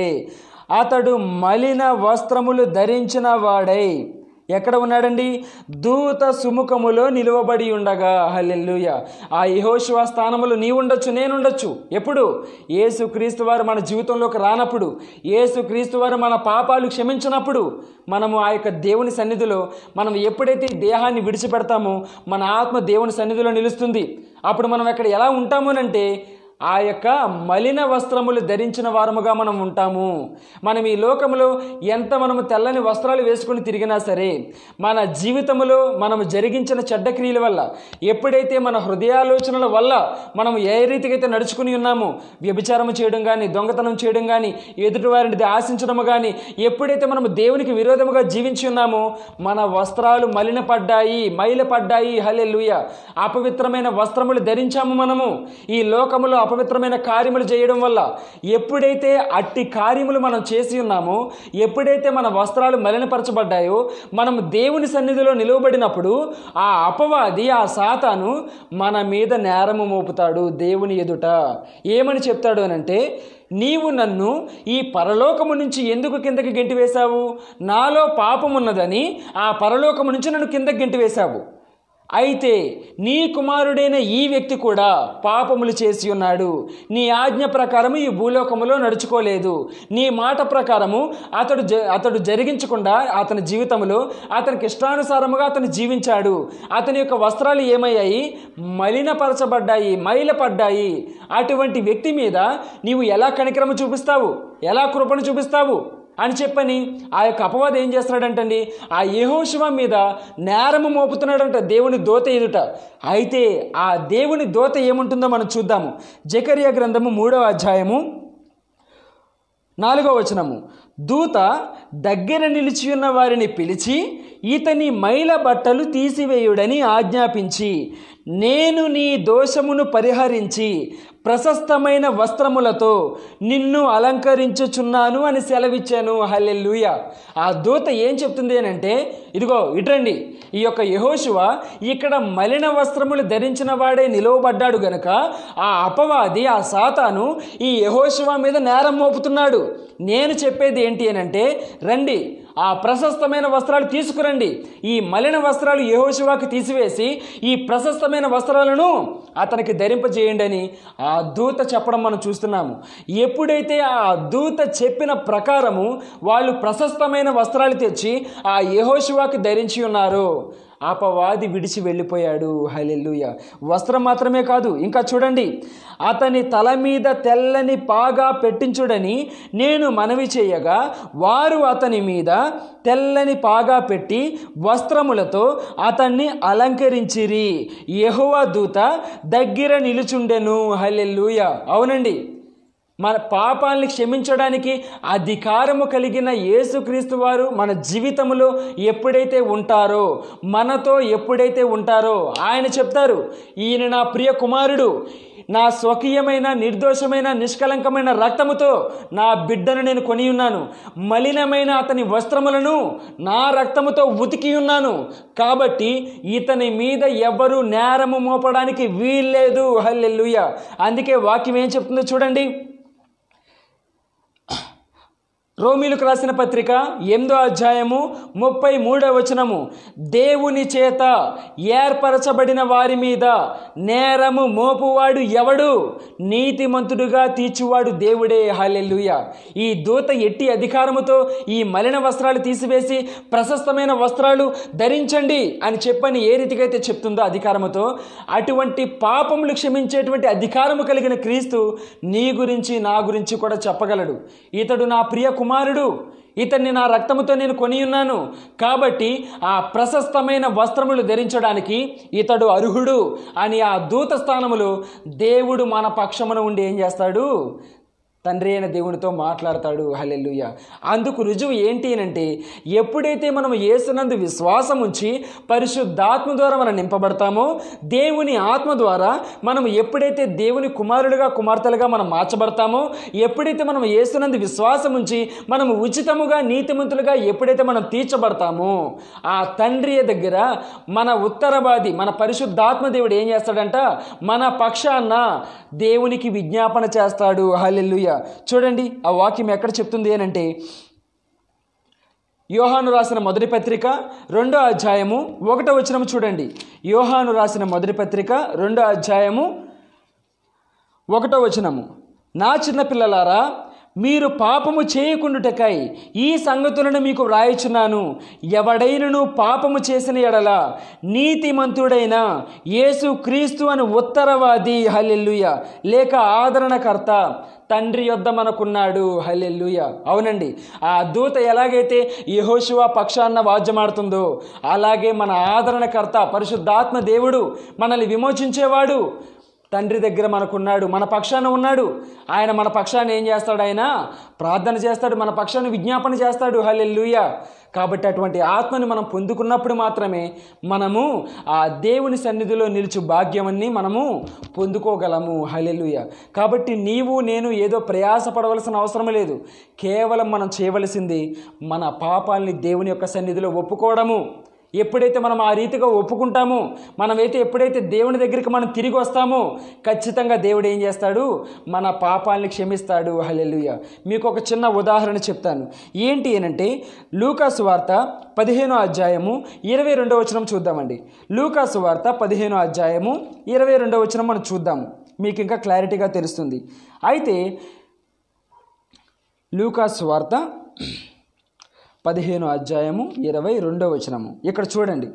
అతడు మలిన వస్త్రములు ధరించిన వాడై ఎక్కడ ఉన్నాడండి దూత సుముఖములో నిలువబడి ఉండగా హల్లెలూయ ఆ యహోశివ స్థానములో నీ ఉండొచ్చు నేను ఉండొచ్చు ఎప్పుడు యేసు క్రీస్తు వారు మన జీవితంలోకి రానప్పుడు యేసు క్రీస్తు వారు మన పాపాలు క్షమించినప్పుడు మనము ఆ యొక్క దేవుని సన్నిధిలో మనం ఎప్పుడైతే ఈ దేహాన్ని విడిచిపెడతామో మన ఆత్మ దేవుని సన్నిధిలో నిలుస్తుంది అప్పుడు మనం అక్కడ ఎలా ఉంటామోనంటే ఆ యొక్క మలిన వస్త్రములు ధరించిన వారముగా మనం ఉంటాము మనం ఈ లోకములో ఎంత మనము తెల్లని వస్త్రాలు వేసుకుని తిరిగినా సరే మన జీవితంలో మనము జరిగించిన చెడ్డ క్రియల వల్ల ఎప్పుడైతే మన హృదయాలోచనల వల్ల మనం ఏ రీతిగా అయితే నడుచుకుని ఉన్నామో వ్యభిచారము చేయడం కానీ దొంగతనం చేయడం కానీ ఎదుటి వారిని ఆశించడము కానీ ఎప్పుడైతే మనము దేవునికి విరోధముగా జీవించి ఉన్నామో మన వస్త్రాలు మలినపడ్డాయి మైలపడ్డాయి హలెలుయ అపవిత్రమైన వస్త్రములు ధరించాము మనము ఈ లోకములో అపవిత్రమైన కార్యములు చేయడం వల్ల ఎప్పుడైతే అట్టి కార్యములు మనం చేసి ఉన్నామో ఎప్పుడైతే మన వస్త్రాలు మలినపరచబడ్డాయో మనం దేవుని సన్నిధిలో నిలువబడినప్పుడు ఆ అపవాది ఆ సాతాను మన మీద నేరము మోపుతాడు దేవుని ఎదుట ఏమని చెప్తాడు అనంటే నీవు నన్ను ఈ పరలోకము నుంచి ఎందుకు కిందకి గెంటి వేశావు నాలో పాపమున్నదని ఆ పరలోకము నుంచి నన్ను కిందకి గెంటి వేశావు అయితే నీ కుమారుడైన ఈ వ్యక్తి కూడా పాపములు చేసి ఉన్నాడు నీ ఆజ్ఞ ప్రకారము ఈ భూలోకములో నడుచుకోలేదు నీ మాట ప్రకారము అతడు జ అతడు జరిగించకుండా అతని జీవితంలో అతనికి ఇష్టానుసారముగా అతను జీవించాడు అతని యొక్క వస్త్రాలు ఏమయ్యాయి మలినపరచబడ్డాయి మైలపడ్డాయి అటువంటి వ్యక్తి మీద నీవు ఎలా కనికరము చూపిస్తావు ఎలా కృపను చూపిస్తావు అని చెప్పని ఆ యొక్క అపవాదం ఏం చేస్తున్నాడంటండి ఆ యహోశివ మీద నేరము మోపుతున్నాడంట దేవుని దోత ఎదుట అయితే ఆ దేవుని దోత ఏముంటుందో మనం చూద్దాము జకరియా గ్రంథము మూడవ అధ్యాయము నాలుగో వచనము దూత దగ్గర నిలిచి ఉన్న వారిని పిలిచి ఇతని మైల బట్టలు తీసివేయుడని ఆజ్ఞాపించి నేను నీ దోషమును పరిహరించి ప్రశస్తమైన వస్త్రములతో నిన్ను అలంకరించుచున్నాను అని సెలవిచ్చాను హల్లెలూయ ఆ దూత ఏం చెప్తుంది అని అంటే ఇదిగో ఇటండి ఈ యొక్క యహోశువ ఇక్కడ మలిన వస్త్రములు ధరించిన వాడే నిలువబడ్డాడు గనుక ఆ అపవాది ఆ సాతాను ఈ యహోశువ మీద నేరం మోపుతున్నాడు నేను చెప్పేది ఏంటి అని అంటే రండి ఆ ప్రశస్తమైన వస్త్రాలు తీసుకురండి ఈ మలిన వస్త్రాలు యహోశివాకి తీసివేసి ఈ ప్రశస్తమైన వస్త్రాలను అతనికి ధరింపజేయండి అని ఆ దూత చెప్పడం మనం చూస్తున్నాము ఎప్పుడైతే ఆ దూత చెప్పిన ప్రకారము వాళ్ళు ప్రశస్తమైన వస్త్రాలు తెచ్చి ఆ యహోశివాకి ధరించి ఉన్నారో అపవాది విడిచి వెళ్ళిపోయాడు హలెల్లుయ వస్త్రం మాత్రమే కాదు ఇంకా చూడండి అతని తల మీద తెల్లని పాగా పెట్టించుడని నేను మనవి చేయగా వారు అతని మీద తెల్లని పాగా పెట్టి వస్త్రములతో అతన్ని అలంకరించిరి యెహోవా దూత దగ్గర నిలుచుండెను హల్లెలూయ అవునండి మన పాపాలని క్షమించడానికి అధికారము కలిగిన యేసుక్రీస్తు వారు మన జీవితంలో ఎప్పుడైతే ఉంటారో మనతో ఎప్పుడైతే ఉంటారో ఆయన చెప్తారు ఈయన నా ప్రియ కుమారుడు నా స్వకీయమైన నిర్దోషమైన నిష్కలంకమైన రక్తముతో నా బిడ్డను నేను కొని ఉన్నాను మలినమైన అతని వస్త్రములను నా రక్తముతో ఉతికి ఉన్నాను కాబట్టి ఇతని మీద ఎవ్వరూ నేరము మోపడానికి వీల్లేదు హల్లెలూయ అందుకే వాక్యం ఏం చెప్తుందో చూడండి రోమిలకు రాసిన పత్రిక ఎనిమిదో అధ్యాయము ముప్పై మూడవ వచనము దేవుని చేత ఏర్పరచబడిన వారి మీద నేరము మోపువాడు ఎవడు నీతిమంతుడుగా తీర్చువాడు దేవుడే హల్లెలూయ ఈ దూత ఎట్టి అధికారముతో ఈ మలిన వస్త్రాలు తీసివేసి ప్రశస్తమైన వస్త్రాలు ధరించండి అని చెప్పని ఏ రీతికైతే చెప్తుందో అధికారముతో అటువంటి పాపములు క్షమించేటువంటి అధికారము కలిగిన క్రీస్తు నీ గురించి నా గురించి కూడా చెప్పగలడు ఇతడు నా ప్రియ కుమారుడు ఇతన్ని నా రక్తముతో నేను కొని ఉన్నాను కాబట్టి ఆ ప్రశస్తమైన వస్త్రములు ధరించడానికి ఇతడు అర్హుడు అని ఆ దూత స్థానములో దేవుడు మన పక్షమున ఉండి ఏం చేస్తాడు తండ్రి అయిన దేవునితో మాట్లాడతాడు హలెల్లుయ అందుకు రుజువు ఏంటి అంటే ఎప్పుడైతే మనం యేసునందు విశ్వాసం ఉంచి పరిశుద్ధాత్మ ద్వారా మనం నింపబడతామో దేవుని ఆత్మ ద్వారా మనం ఎప్పుడైతే దేవుని కుమారులుగా కుమార్తెలుగా మనం మార్చబడతామో ఎప్పుడైతే మనం యేసునందు విశ్వాసం ఉంచి మనం ఉచితముగా నీతిమంతులుగా ఎప్పుడైతే మనం తీర్చబడతామో ఆ తండ్రి దగ్గర మన ఉత్తరవాది మన పరిశుద్ధాత్మ దేవుడు ఏం చేస్తాడంట మన పక్షాన దేవునికి విజ్ఞాపన చేస్తాడు హల్లెలూయ చూడండి ఆ వాక్యం ఎక్కడ చెప్తుంది అనంటే యోహాను రాసిన మొదటి పత్రిక రెండో అధ్యాయము ఒకటో వచనము చూడండి యోహాను రాసిన మొదటి పత్రిక రెండో అధ్యాయము ఒకటో వచనము నా చిన్న పిల్లలారా మీరు పాపము చేయకుండుటకై ఈ సంగతులను మీకు వ్రాయుచున్నాను ఎవడైనను పాపము చేసిన ఎడల నీతిమంతుడైన యేసు క్రీస్తు అని ఉత్తరవాది హల్లెల్లుయ లేక ఆదరణకర్త తండ్రి యొద్ద మనకున్నాడు హల్లెల్లుయ అవునండి ఆ దూత ఎలాగైతే యహోశివ పక్షాన్న వాద్యమాడుతుందో అలాగే మన ఆదరణకర్త పరిశుద్ధాత్మ దేవుడు మనల్ని విమోచించేవాడు తండ్రి దగ్గర మనకున్నాడు మన పక్షాన ఉన్నాడు ఆయన మన పక్షాన్ని ఏం చేస్తాడు ఆయన ప్రార్థన చేస్తాడు మన పక్షాన్ని విజ్ఞాపన చేస్తాడు హల్లెలూయ కాబట్టి అటువంటి ఆత్మని మనం పొందుకున్నప్పుడు మాత్రమే మనము ఆ దేవుని సన్నిధిలో నిలిచి భాగ్యమని మనము పొందుకోగలము హల్లెలూయ కాబట్టి నీవు నేను ఏదో ప్రయాసపడవలసిన అవసరం లేదు కేవలం మనం చేయవలసింది మన పాపాలని దేవుని యొక్క సన్నిధిలో ఒప్పుకోవడము ఎప్పుడైతే మనం ఆ రీతిగా ఒప్పుకుంటామో మనమైతే ఎప్పుడైతే దేవుని దగ్గరికి మనం తిరిగి వస్తామో ఖచ్చితంగా దేవుడు ఏం చేస్తాడు మన పాపాలని క్షమిస్తాడు హల్లెలూయ మీకు ఒక చిన్న ఉదాహరణ చెప్తాను ఏంటి అనంటే లూకాసు వార్త పదిహేనో అధ్యాయము ఇరవై రెండో వచనం చూద్దామండి లూకాసు వార్త పదిహేనో అధ్యాయము ఇరవై రెండో వచనం మనం చూద్దాము మీకు ఇంకా క్లారిటీగా తెలుస్తుంది అయితే లూకాసు వార్త పదిహేను అధ్యాయము ఇరవై రెండవ వచనము ఇక్కడ చూడండి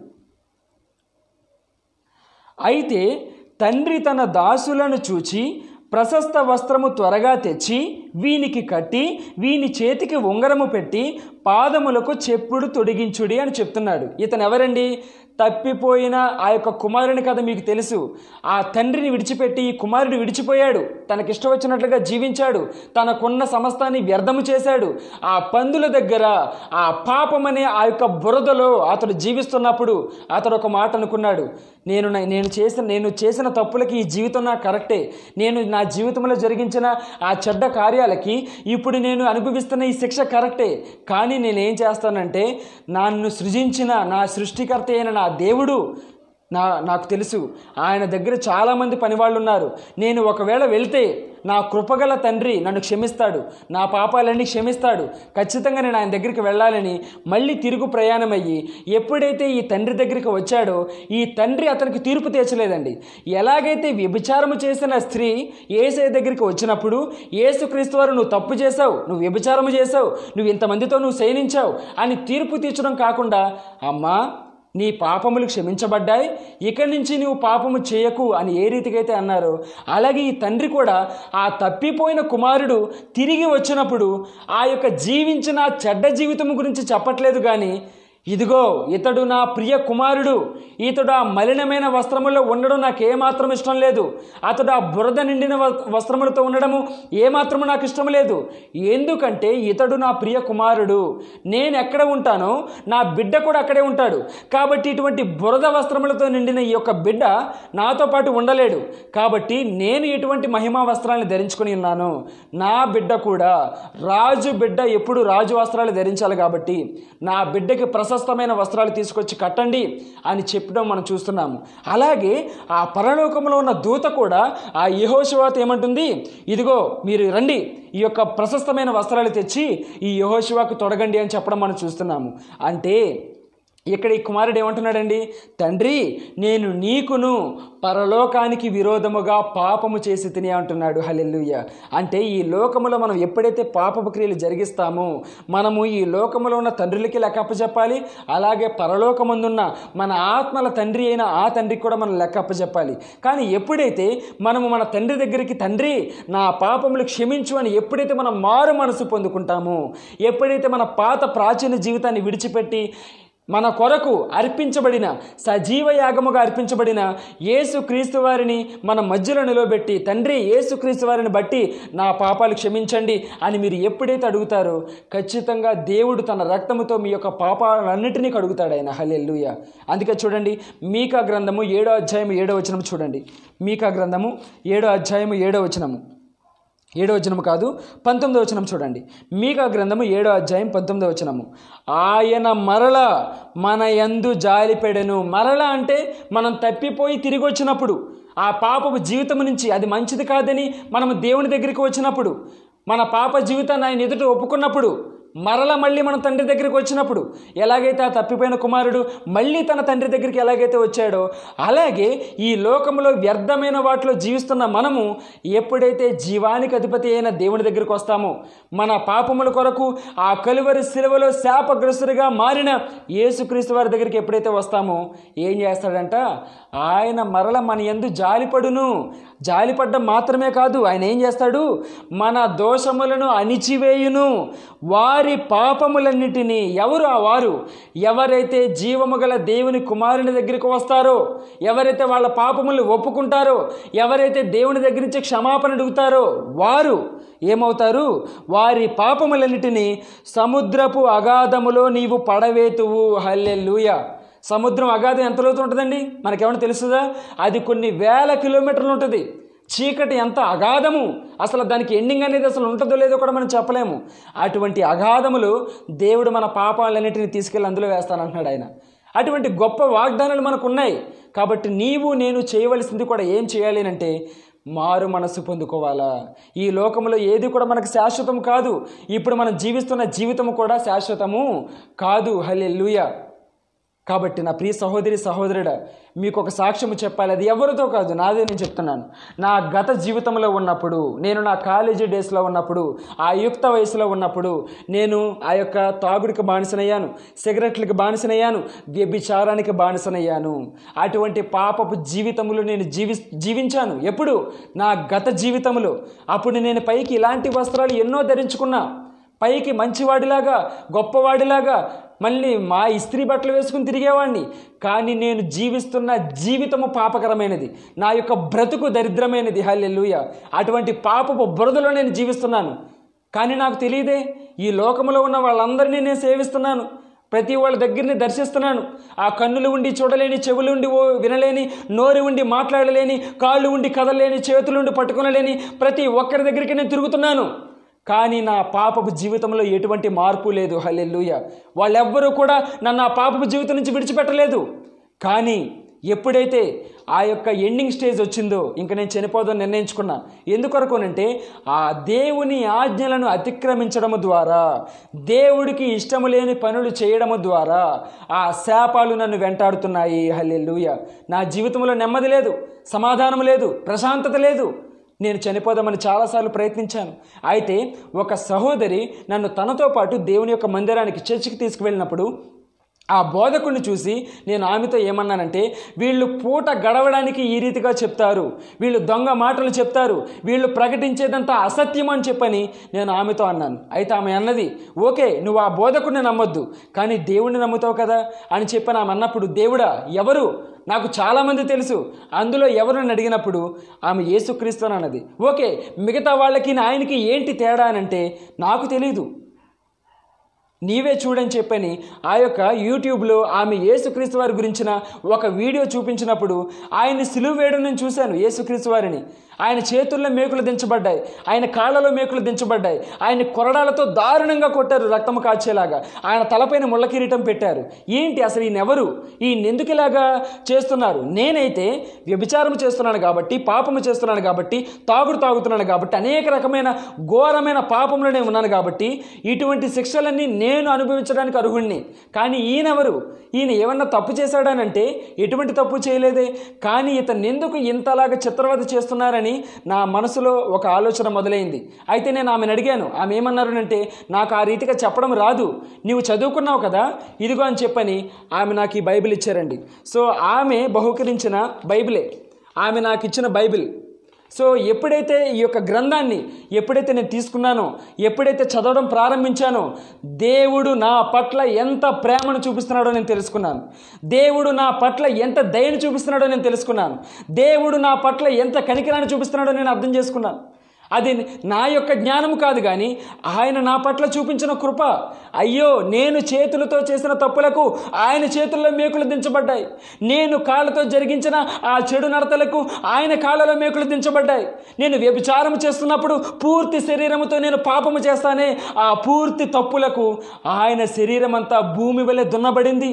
అయితే తండ్రి తన దాసులను చూచి ప్రశస్త వస్త్రము త్వరగా తెచ్చి వీనికి కట్టి వీని చేతికి ఉంగరము పెట్టి పాదములకు చెప్పుడు తొడిగించుడి అని చెప్తున్నాడు ఇతను ఎవరండి తప్పిపోయిన ఆ యొక్క కుమారుని కథ మీకు తెలుసు ఆ తండ్రిని విడిచిపెట్టి ఈ కుమారుడు విడిచిపోయాడు తనకిష్టం వచ్చినట్లుగా జీవించాడు తనకున్న సమస్తాన్ని వ్యర్థము చేశాడు ఆ పందుల దగ్గర ఆ పాపమనే ఆ యొక్క బురదలో అతడు జీవిస్తున్నప్పుడు అతడు ఒక మాట అనుకున్నాడు నేను నా- నేను చేసిన నేను చేసిన తప్పులకి ఈ జీవితం నాకు కరెక్టే నేను నా జీవితంలో జరిగించిన ఆ చెడ్డ కార్యాలకి ఇప్పుడు నేను అనుభవిస్తున్న ఈ శిక్ష కరెక్టే కానీ నేనేం చేస్తానంటే నన్ను సృజించిన నా సృష్టికర్త అయిన నా దేవుడు నా నాకు తెలుసు ఆయన దగ్గర చాలామంది పనివాళ్ళు ఉన్నారు నేను ఒకవేళ వెళ్తే నా కృపగల తండ్రి నన్ను క్షమిస్తాడు నా పాపాలన్నీ క్షమిస్తాడు ఖచ్చితంగా నేను ఆయన దగ్గరికి వెళ్ళాలని మళ్ళీ తిరుగు ప్రయాణం అయ్యి ఎప్పుడైతే ఈ తండ్రి దగ్గరికి వచ్చాడో ఈ తండ్రి అతనికి తీర్పు తీర్చలేదండి ఎలాగైతే వ్యభిచారము చేసిన స్త్రీ ఏసే దగ్గరికి వచ్చినప్పుడు ఏసుక్రీస్తు వారు నువ్వు తప్పు చేసావు నువ్వు వ్యభిచారము చేసావు నువ్వు ఇంతమందితో నువ్వు శయనించావు అని తీర్పు తీర్చడం కాకుండా అమ్మా నీ పాపములు క్షమించబడ్డాయి ఇక్కడి నుంచి నువ్వు పాపము చేయకు అని ఏ రీతికైతే అన్నారో అలాగే ఈ తండ్రి కూడా ఆ తప్పిపోయిన కుమారుడు తిరిగి వచ్చినప్పుడు ఆ యొక్క జీవించిన చెడ్డ జీవితం గురించి చెప్పట్లేదు కానీ ఇదిగో ఇతడు నా ప్రియ కుమారుడు ఇతడు ఆ మలినమైన వస్త్రములో ఉండడం నాకు ఏమాత్రం ఇష్టం లేదు అతడు ఆ బురద నిండిన వ- వస్త్రములతో ఉండడము ఏమాత్రము నాకు ఇష్టం లేదు ఎందుకంటే ఇతడు నా ప్రియ కుమారుడు నేను ఎక్కడ ఉంటానో నా బిడ్డ కూడా అక్కడే ఉంటాడు కాబట్టి ఇటువంటి బురద వస్త్రములతో నిండిన ఈ యొక్క బిడ్డ నాతో పాటు ఉండలేడు కాబట్టి నేను ఎటువంటి మహిమా వస్త్రాలను ధరించుకొని ఉన్నాను నా బిడ్డ కూడా రాజు బిడ్డ ఎప్పుడు రాజు వస్త్రాలు ధరించాలి కాబట్టి నా బిడ్డకి ప్రశస్తమైన వస్త్రాలు తీసుకొచ్చి కట్టండి అని చెప్పడం మనం చూస్తున్నాము అలాగే ఆ పరలోకంలో ఉన్న దూత కూడా ఆ యహోశివాత ఏమంటుంది ఇదిగో మీరు రండి ఈ యొక్క ప్రశస్తమైన వస్త్రాలు తెచ్చి ఈ యహోశివాకు తొడగండి అని చెప్పడం మనం చూస్తున్నాము అంటే ఇక్కడ ఈ కుమారుడు ఏమంటున్నాడండి తండ్రి నేను నీకును పరలోకానికి విరోధముగా పాపము చేసి తిని అంటున్నాడు హలెల్లుయ్య అంటే ఈ లోకములో మనం ఎప్పుడైతే పాపపు క్రియలు జరిగిస్తామో మనము ఈ లోకములో ఉన్న తండ్రులకి లెక్కప్ప చెప్పాలి అలాగే పరలోకమందున్న మన ఆత్మల తండ్రి అయిన ఆ తండ్రికి కూడా మనం లెక్కప్ప చెప్పాలి కానీ ఎప్పుడైతే మనము మన తండ్రి దగ్గరికి తండ్రి నా పాపములు క్షమించు అని ఎప్పుడైతే మనం మారు మనసు పొందుకుంటామో ఎప్పుడైతే మన పాత ప్రాచీన జీవితాన్ని విడిచిపెట్టి మన కొరకు అర్పించబడిన సజీవ యాగముగా అర్పించబడిన యేసు క్రీస్తు వారిని మన మధ్యలో నిలవబెట్టి తండ్రి యేసు క్రీస్తు వారిని బట్టి నా పాపాలు క్షమించండి అని మీరు ఎప్పుడైతే అడుగుతారో ఖచ్చితంగా దేవుడు తన రక్తముతో మీ యొక్క పాపాలన్నిటినీ కడుగుతాడు ఆయన హల్లెలూయ అందుకే చూడండి మీకా గ్రంథము ఏడో అధ్యాయం ఏడో వచనం చూడండి మీకా గ్రంథము ఏడో అధ్యాయము ఏడో వచనము ఏడో వచనము కాదు పంతొమ్మిదో వచనం చూడండి మీకా గ్రంథము ఏడో అధ్యాయం పంతొమ్మిదో వచనము ఆయన మరల మన యందు జాలిపెడెను మరల అంటే మనం తప్పిపోయి తిరిగి వచ్చినప్పుడు ఆ పాపపు జీవితం నుంచి అది మంచిది కాదని మనము దేవుని దగ్గరికి వచ్చినప్పుడు మన పాప జీవితాన్ని ఆయన ఎదుట ఒప్పుకున్నప్పుడు మరల మళ్ళీ మన తండ్రి దగ్గరికి వచ్చినప్పుడు ఎలాగైతే ఆ తప్పిపోయిన కుమారుడు మళ్ళీ తన తండ్రి దగ్గరికి ఎలాగైతే వచ్చాడో అలాగే ఈ లోకంలో వ్యర్థమైన వాటిలో జీవిస్తున్న మనము ఎప్పుడైతే జీవానికి అధిపతి అయిన దేవుని దగ్గరికి వస్తామో మన పాపముల కొరకు ఆ కలువరి శిలువలో శాపగ్రస్తుడిగా మారిన యేసుక్రీస్తు వారి దగ్గరికి ఎప్పుడైతే వస్తామో ఏం చేస్తాడంట ఆయన మరల మన ఎందు జాలిపడును జాలిపడ్డం మాత్రమే కాదు ఆయన ఏం చేస్తాడు మన దోషములను అణిచివేయును వారి పాపములన్నిటినీ ఎవరు ఆ వారు ఎవరైతే జీవము గల దేవుని కుమారుని దగ్గరికి వస్తారో ఎవరైతే వాళ్ళ పాపములు ఒప్పుకుంటారో ఎవరైతే దేవుని దగ్గర నుంచి క్షమాపణ అడుగుతారో వారు ఏమవుతారు వారి పాపములన్నిటినీ సముద్రపు అగాధములో నీవు పడవేతువు హల్లెలూయ సముద్రం అగాధం ఎంత లోతు ఉంటుందండి మనకేమైనా తెలుస్తుందా అది కొన్ని వేల కిలోమీటర్లు ఉంటుంది చీకటి ఎంత అగాధము అసలు దానికి ఎండింగ్ అనేది అసలు ఉంటుందో లేదో కూడా మనం చెప్పలేము అటువంటి అగాధములు దేవుడు మన పాపాలన్నిటిని తీసుకెళ్ళి అందులో వేస్తానంటున్నాడు ఆయన అటువంటి గొప్ప వాగ్దానాలు మనకు ఉన్నాయి కాబట్టి నీవు నేను చేయవలసింది కూడా ఏం చేయాలి అంటే మారు మనస్సు పొందుకోవాలా ఈ లోకంలో ఏది కూడా మనకు శాశ్వతం కాదు ఇప్పుడు మనం జీవిస్తున్న జీవితము కూడా శాశ్వతము కాదు హల్లెలూయా కాబట్టి నా ప్రియ సహోదరి సహోదరుడా మీకు ఒక సాక్ష్యము చెప్పాలి అది ఎవరితో కాదు నాదే నేను చెప్తున్నాను నా గత జీవితంలో ఉన్నప్పుడు నేను నా కాలేజీ డేస్లో ఉన్నప్పుడు ఆ యుక్త వయసులో ఉన్నప్పుడు నేను ఆ యొక్క తాగుడికి బానిసనయ్యాను సిగరెట్లకి బానిసనయ్యాను వ్యభిచారానికి బానిసనయ్యాను అటువంటి పాపపు జీవితములు నేను జీవి జీవించాను ఎప్పుడు నా గత జీవితంలో అప్పుడు నేను పైకి ఇలాంటి వస్త్రాలు ఎన్నో ధరించుకున్నా పైకి మంచివాడిలాగా గొప్పవాడిలాగా మళ్ళీ మా ఇస్త్రీ బట్టలు వేసుకుని తిరిగేవాడిని కానీ నేను జీవిస్తున్న జీవితము పాపకరమైనది నా యొక్క బ్రతుకు దరిద్రమైనది హల్లెలూయ అటువంటి పాపపు బురదలో నేను జీవిస్తున్నాను కానీ నాకు తెలియదే ఈ లోకంలో ఉన్న వాళ్ళందరినీ నేను సేవిస్తున్నాను ప్రతి వాళ్ళ దగ్గరని దర్శిస్తున్నాను ఆ కన్నులు ఉండి చూడలేని చెవులు ఉండి ఓ వినలేని నోరు ఉండి మాట్లాడలేని కాళ్ళు ఉండి కదలలేని చేతులుండి పట్టుకొనలేని ప్రతి ఒక్కరి దగ్గరికి నేను తిరుగుతున్నాను కానీ నా పాపపు జీవితంలో ఎటువంటి మార్పు లేదు హల్లెలూయ వాళ్ళెవ్వరూ కూడా నన్ను ఆ పాపపు జీవితం నుంచి విడిచిపెట్టలేదు కానీ ఎప్పుడైతే ఆ యొక్క ఎండింగ్ స్టేజ్ వచ్చిందో ఇంక నేను చనిపోదని నిర్ణయించుకున్నా ఎందుకొరకునంటే ఆ దేవుని ఆజ్ఞలను అతిక్రమించడము ద్వారా దేవుడికి ఇష్టము లేని పనులు చేయడము ద్వారా ఆ శాపాలు నన్ను వెంటాడుతున్నాయి హల్లెలూయ నా జీవితంలో నెమ్మది లేదు సమాధానం లేదు ప్రశాంతత లేదు నేను చనిపోదామని చాలాసార్లు ప్రయత్నించాను అయితే ఒక సహోదరి నన్ను తనతో పాటు దేవుని యొక్క మందిరానికి చర్చికి తీసుకువెళ్ళినప్పుడు ఆ బోధకుడిని చూసి నేను ఆమెతో ఏమన్నానంటే వీళ్ళు పూట గడవడానికి ఈ రీతిగా చెప్తారు వీళ్ళు దొంగ మాటలు చెప్తారు వీళ్ళు ప్రకటించేదంతా అసత్యం అని చెప్పని నేను ఆమెతో అన్నాను అయితే ఆమె అన్నది ఓకే నువ్వు ఆ బోధకుడిని నమ్మొద్దు కానీ దేవుడిని నమ్ముతావు కదా అని చెప్పని ఆమె అన్నప్పుడు దేవుడా ఎవరు నాకు చాలామంది తెలుసు అందులో ఎవరిని అడిగినప్పుడు ఆమె యేసుక్రీస్తు అని అన్నది ఓకే మిగతా వాళ్ళకి ఆయనకి ఏంటి తేడా అని అంటే నాకు తెలీదు నీవే చూడని చెప్పని ఆ యొక్క యూట్యూబ్లో ఆమె యేసుక్రీస్తు వారి గురించిన ఒక వీడియో చూపించినప్పుడు ఆయన్ని సిలువ వేయడం నేను చూశాను యేసుక్రీస్తు వారిని ఆయన చేతుల్లో మేకులు దించబడ్డాయి ఆయన కాళ్ళలో మేకులు దించబడ్డాయి ఆయన కొరడాలతో దారుణంగా కొట్టారు రక్తము కాచేలాగా ఆయన తలపైన ముళ్ళ కిరీటం పెట్టారు ఏంటి అసలు ఈయన ఎవరు ఈయన ఎందుకు ఇలాగా చేస్తున్నారు నేనైతే వ్యభిచారం చేస్తున్నాను కాబట్టి పాపము చేస్తున్నాను కాబట్టి తాగుడు తాగుతున్నాను కాబట్టి అనేక రకమైన ఘోరమైన పాపంలో నేను ఉన్నాను కాబట్టి ఇటువంటి శిక్షలన్నీ నేను అనుభవించడానికి అర్హుణ్ణి కానీ ఈయనెవరు ఈయన ఏమన్నా తప్పు చేశాడనంటే ఎటువంటి తప్పు చేయలేదే కానీ ఇతను ఎందుకు ఇంతలాగా చిత్రవద చేస్తున్నారని నా మనసులో ఒక ఆలోచన మొదలైంది అయితే నేను ఆమెను అడిగాను ఆమె ఏమన్నారు అంటే నాకు ఆ రీతిగా చెప్పడం రాదు నీవు చదువుకున్నావు కదా ఇదిగో అని చెప్పని ఆమె నాకు ఈ బైబిల్ ఇచ్చారండి సో ఆమె బహుకరించిన బైబిలే ఆమె నాకు ఇచ్చిన బైబిల్ సో ఎప్పుడైతే ఈ యొక్క గ్రంథాన్ని ఎప్పుడైతే నేను తీసుకున్నానో ఎప్పుడైతే చదవడం ప్రారంభించానో దేవుడు నా పట్ల ఎంత ప్రేమను చూపిస్తున్నాడో నేను తెలుసుకున్నాను దేవుడు నా పట్ల ఎంత దయను చూపిస్తున్నాడో నేను తెలుసుకున్నాను దేవుడు నా పట్ల ఎంత కనికరాన్ని చూపిస్తున్నాడో నేను అర్థం చేసుకున్నాను అది నా యొక్క జ్ఞానం కాదు కానీ ఆయన నా పట్ల చూపించిన కృప అయ్యో నేను చేతులతో చేసిన తప్పులకు ఆయన చేతుల్లో మేకులు దించబడ్డాయి నేను కాళ్ళతో జరిగించిన ఆ చెడు నడతలకు ఆయన కాళ్ళలో మేకులు దించబడ్డాయి నేను వ్యభిచారం చేస్తున్నప్పుడు పూర్తి శరీరముతో నేను పాపము చేస్తానే ఆ పూర్తి తప్పులకు ఆయన శరీరం అంతా భూమి వలె దున్నబడింది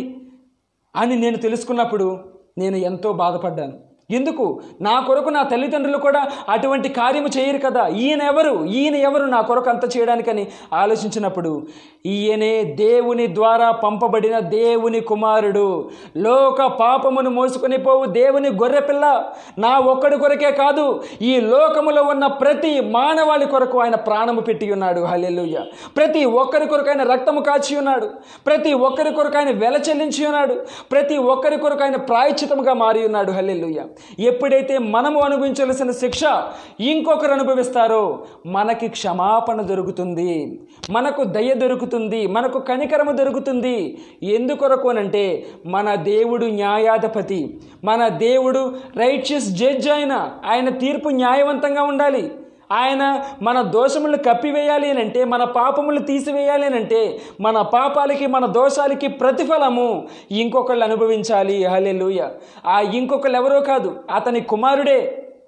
అని నేను తెలుసుకున్నప్పుడు నేను ఎంతో బాధపడ్డాను ఎందుకు నా కొరకు నా తల్లిదండ్రులు కూడా అటువంటి కార్యము చేయరు కదా ఈయన ఎవరు ఈయన ఎవరు నా కొరకు అంత చేయడానికని ఆలోచించినప్పుడు ఈయనే దేవుని ద్వారా పంపబడిన దేవుని కుమారుడు లోక పాపమును మోసుకొని పోవు దేవుని గొర్రెపిల్ల నా ఒక్కడి కొరకే కాదు ఈ లోకములో ఉన్న ప్రతి మానవాళి కొరకు ఆయన ప్రాణము పెట్టి ఉన్నాడు హల్లెలూయ ప్రతి ఒక్కరి కొరకు ఆయన రక్తము కాచి ఉన్నాడు ప్రతి ఒక్కరి కొరకు ఆయన వెల చెల్లించి ఉన్నాడు ప్రతి ఒక్కరి కొరకు ఆయన ప్రాయశ్చితముగా మారి ఉన్నాడు హల్లెలూయ ఎప్పుడైతే మనము అనుభవించవలసిన శిక్ష ఇంకొకరు అనుభవిస్తారో మనకి క్షమాపణ దొరుకుతుంది మనకు దయ దొరుకుతుంది మనకు కనికరము దొరుకుతుంది ఎందుకొరకు అనంటే మన దేవుడు న్యాయాధిపతి మన దేవుడు రైచియస్ జడ్జ్ ఆయన ఆయన తీర్పు న్యాయవంతంగా ఉండాలి ఆయన మన దోషములు కప్పివేయాలి అని అంటే మన పాపములు తీసివేయాలి అని అంటే మన పాపాలకి మన దోషాలకి ప్రతిఫలము ఇంకొకళ్ళు అనుభవించాలి హల్లెలూయ ఆ ఇంకొకళ్ళు ఎవరో కాదు అతని కుమారుడే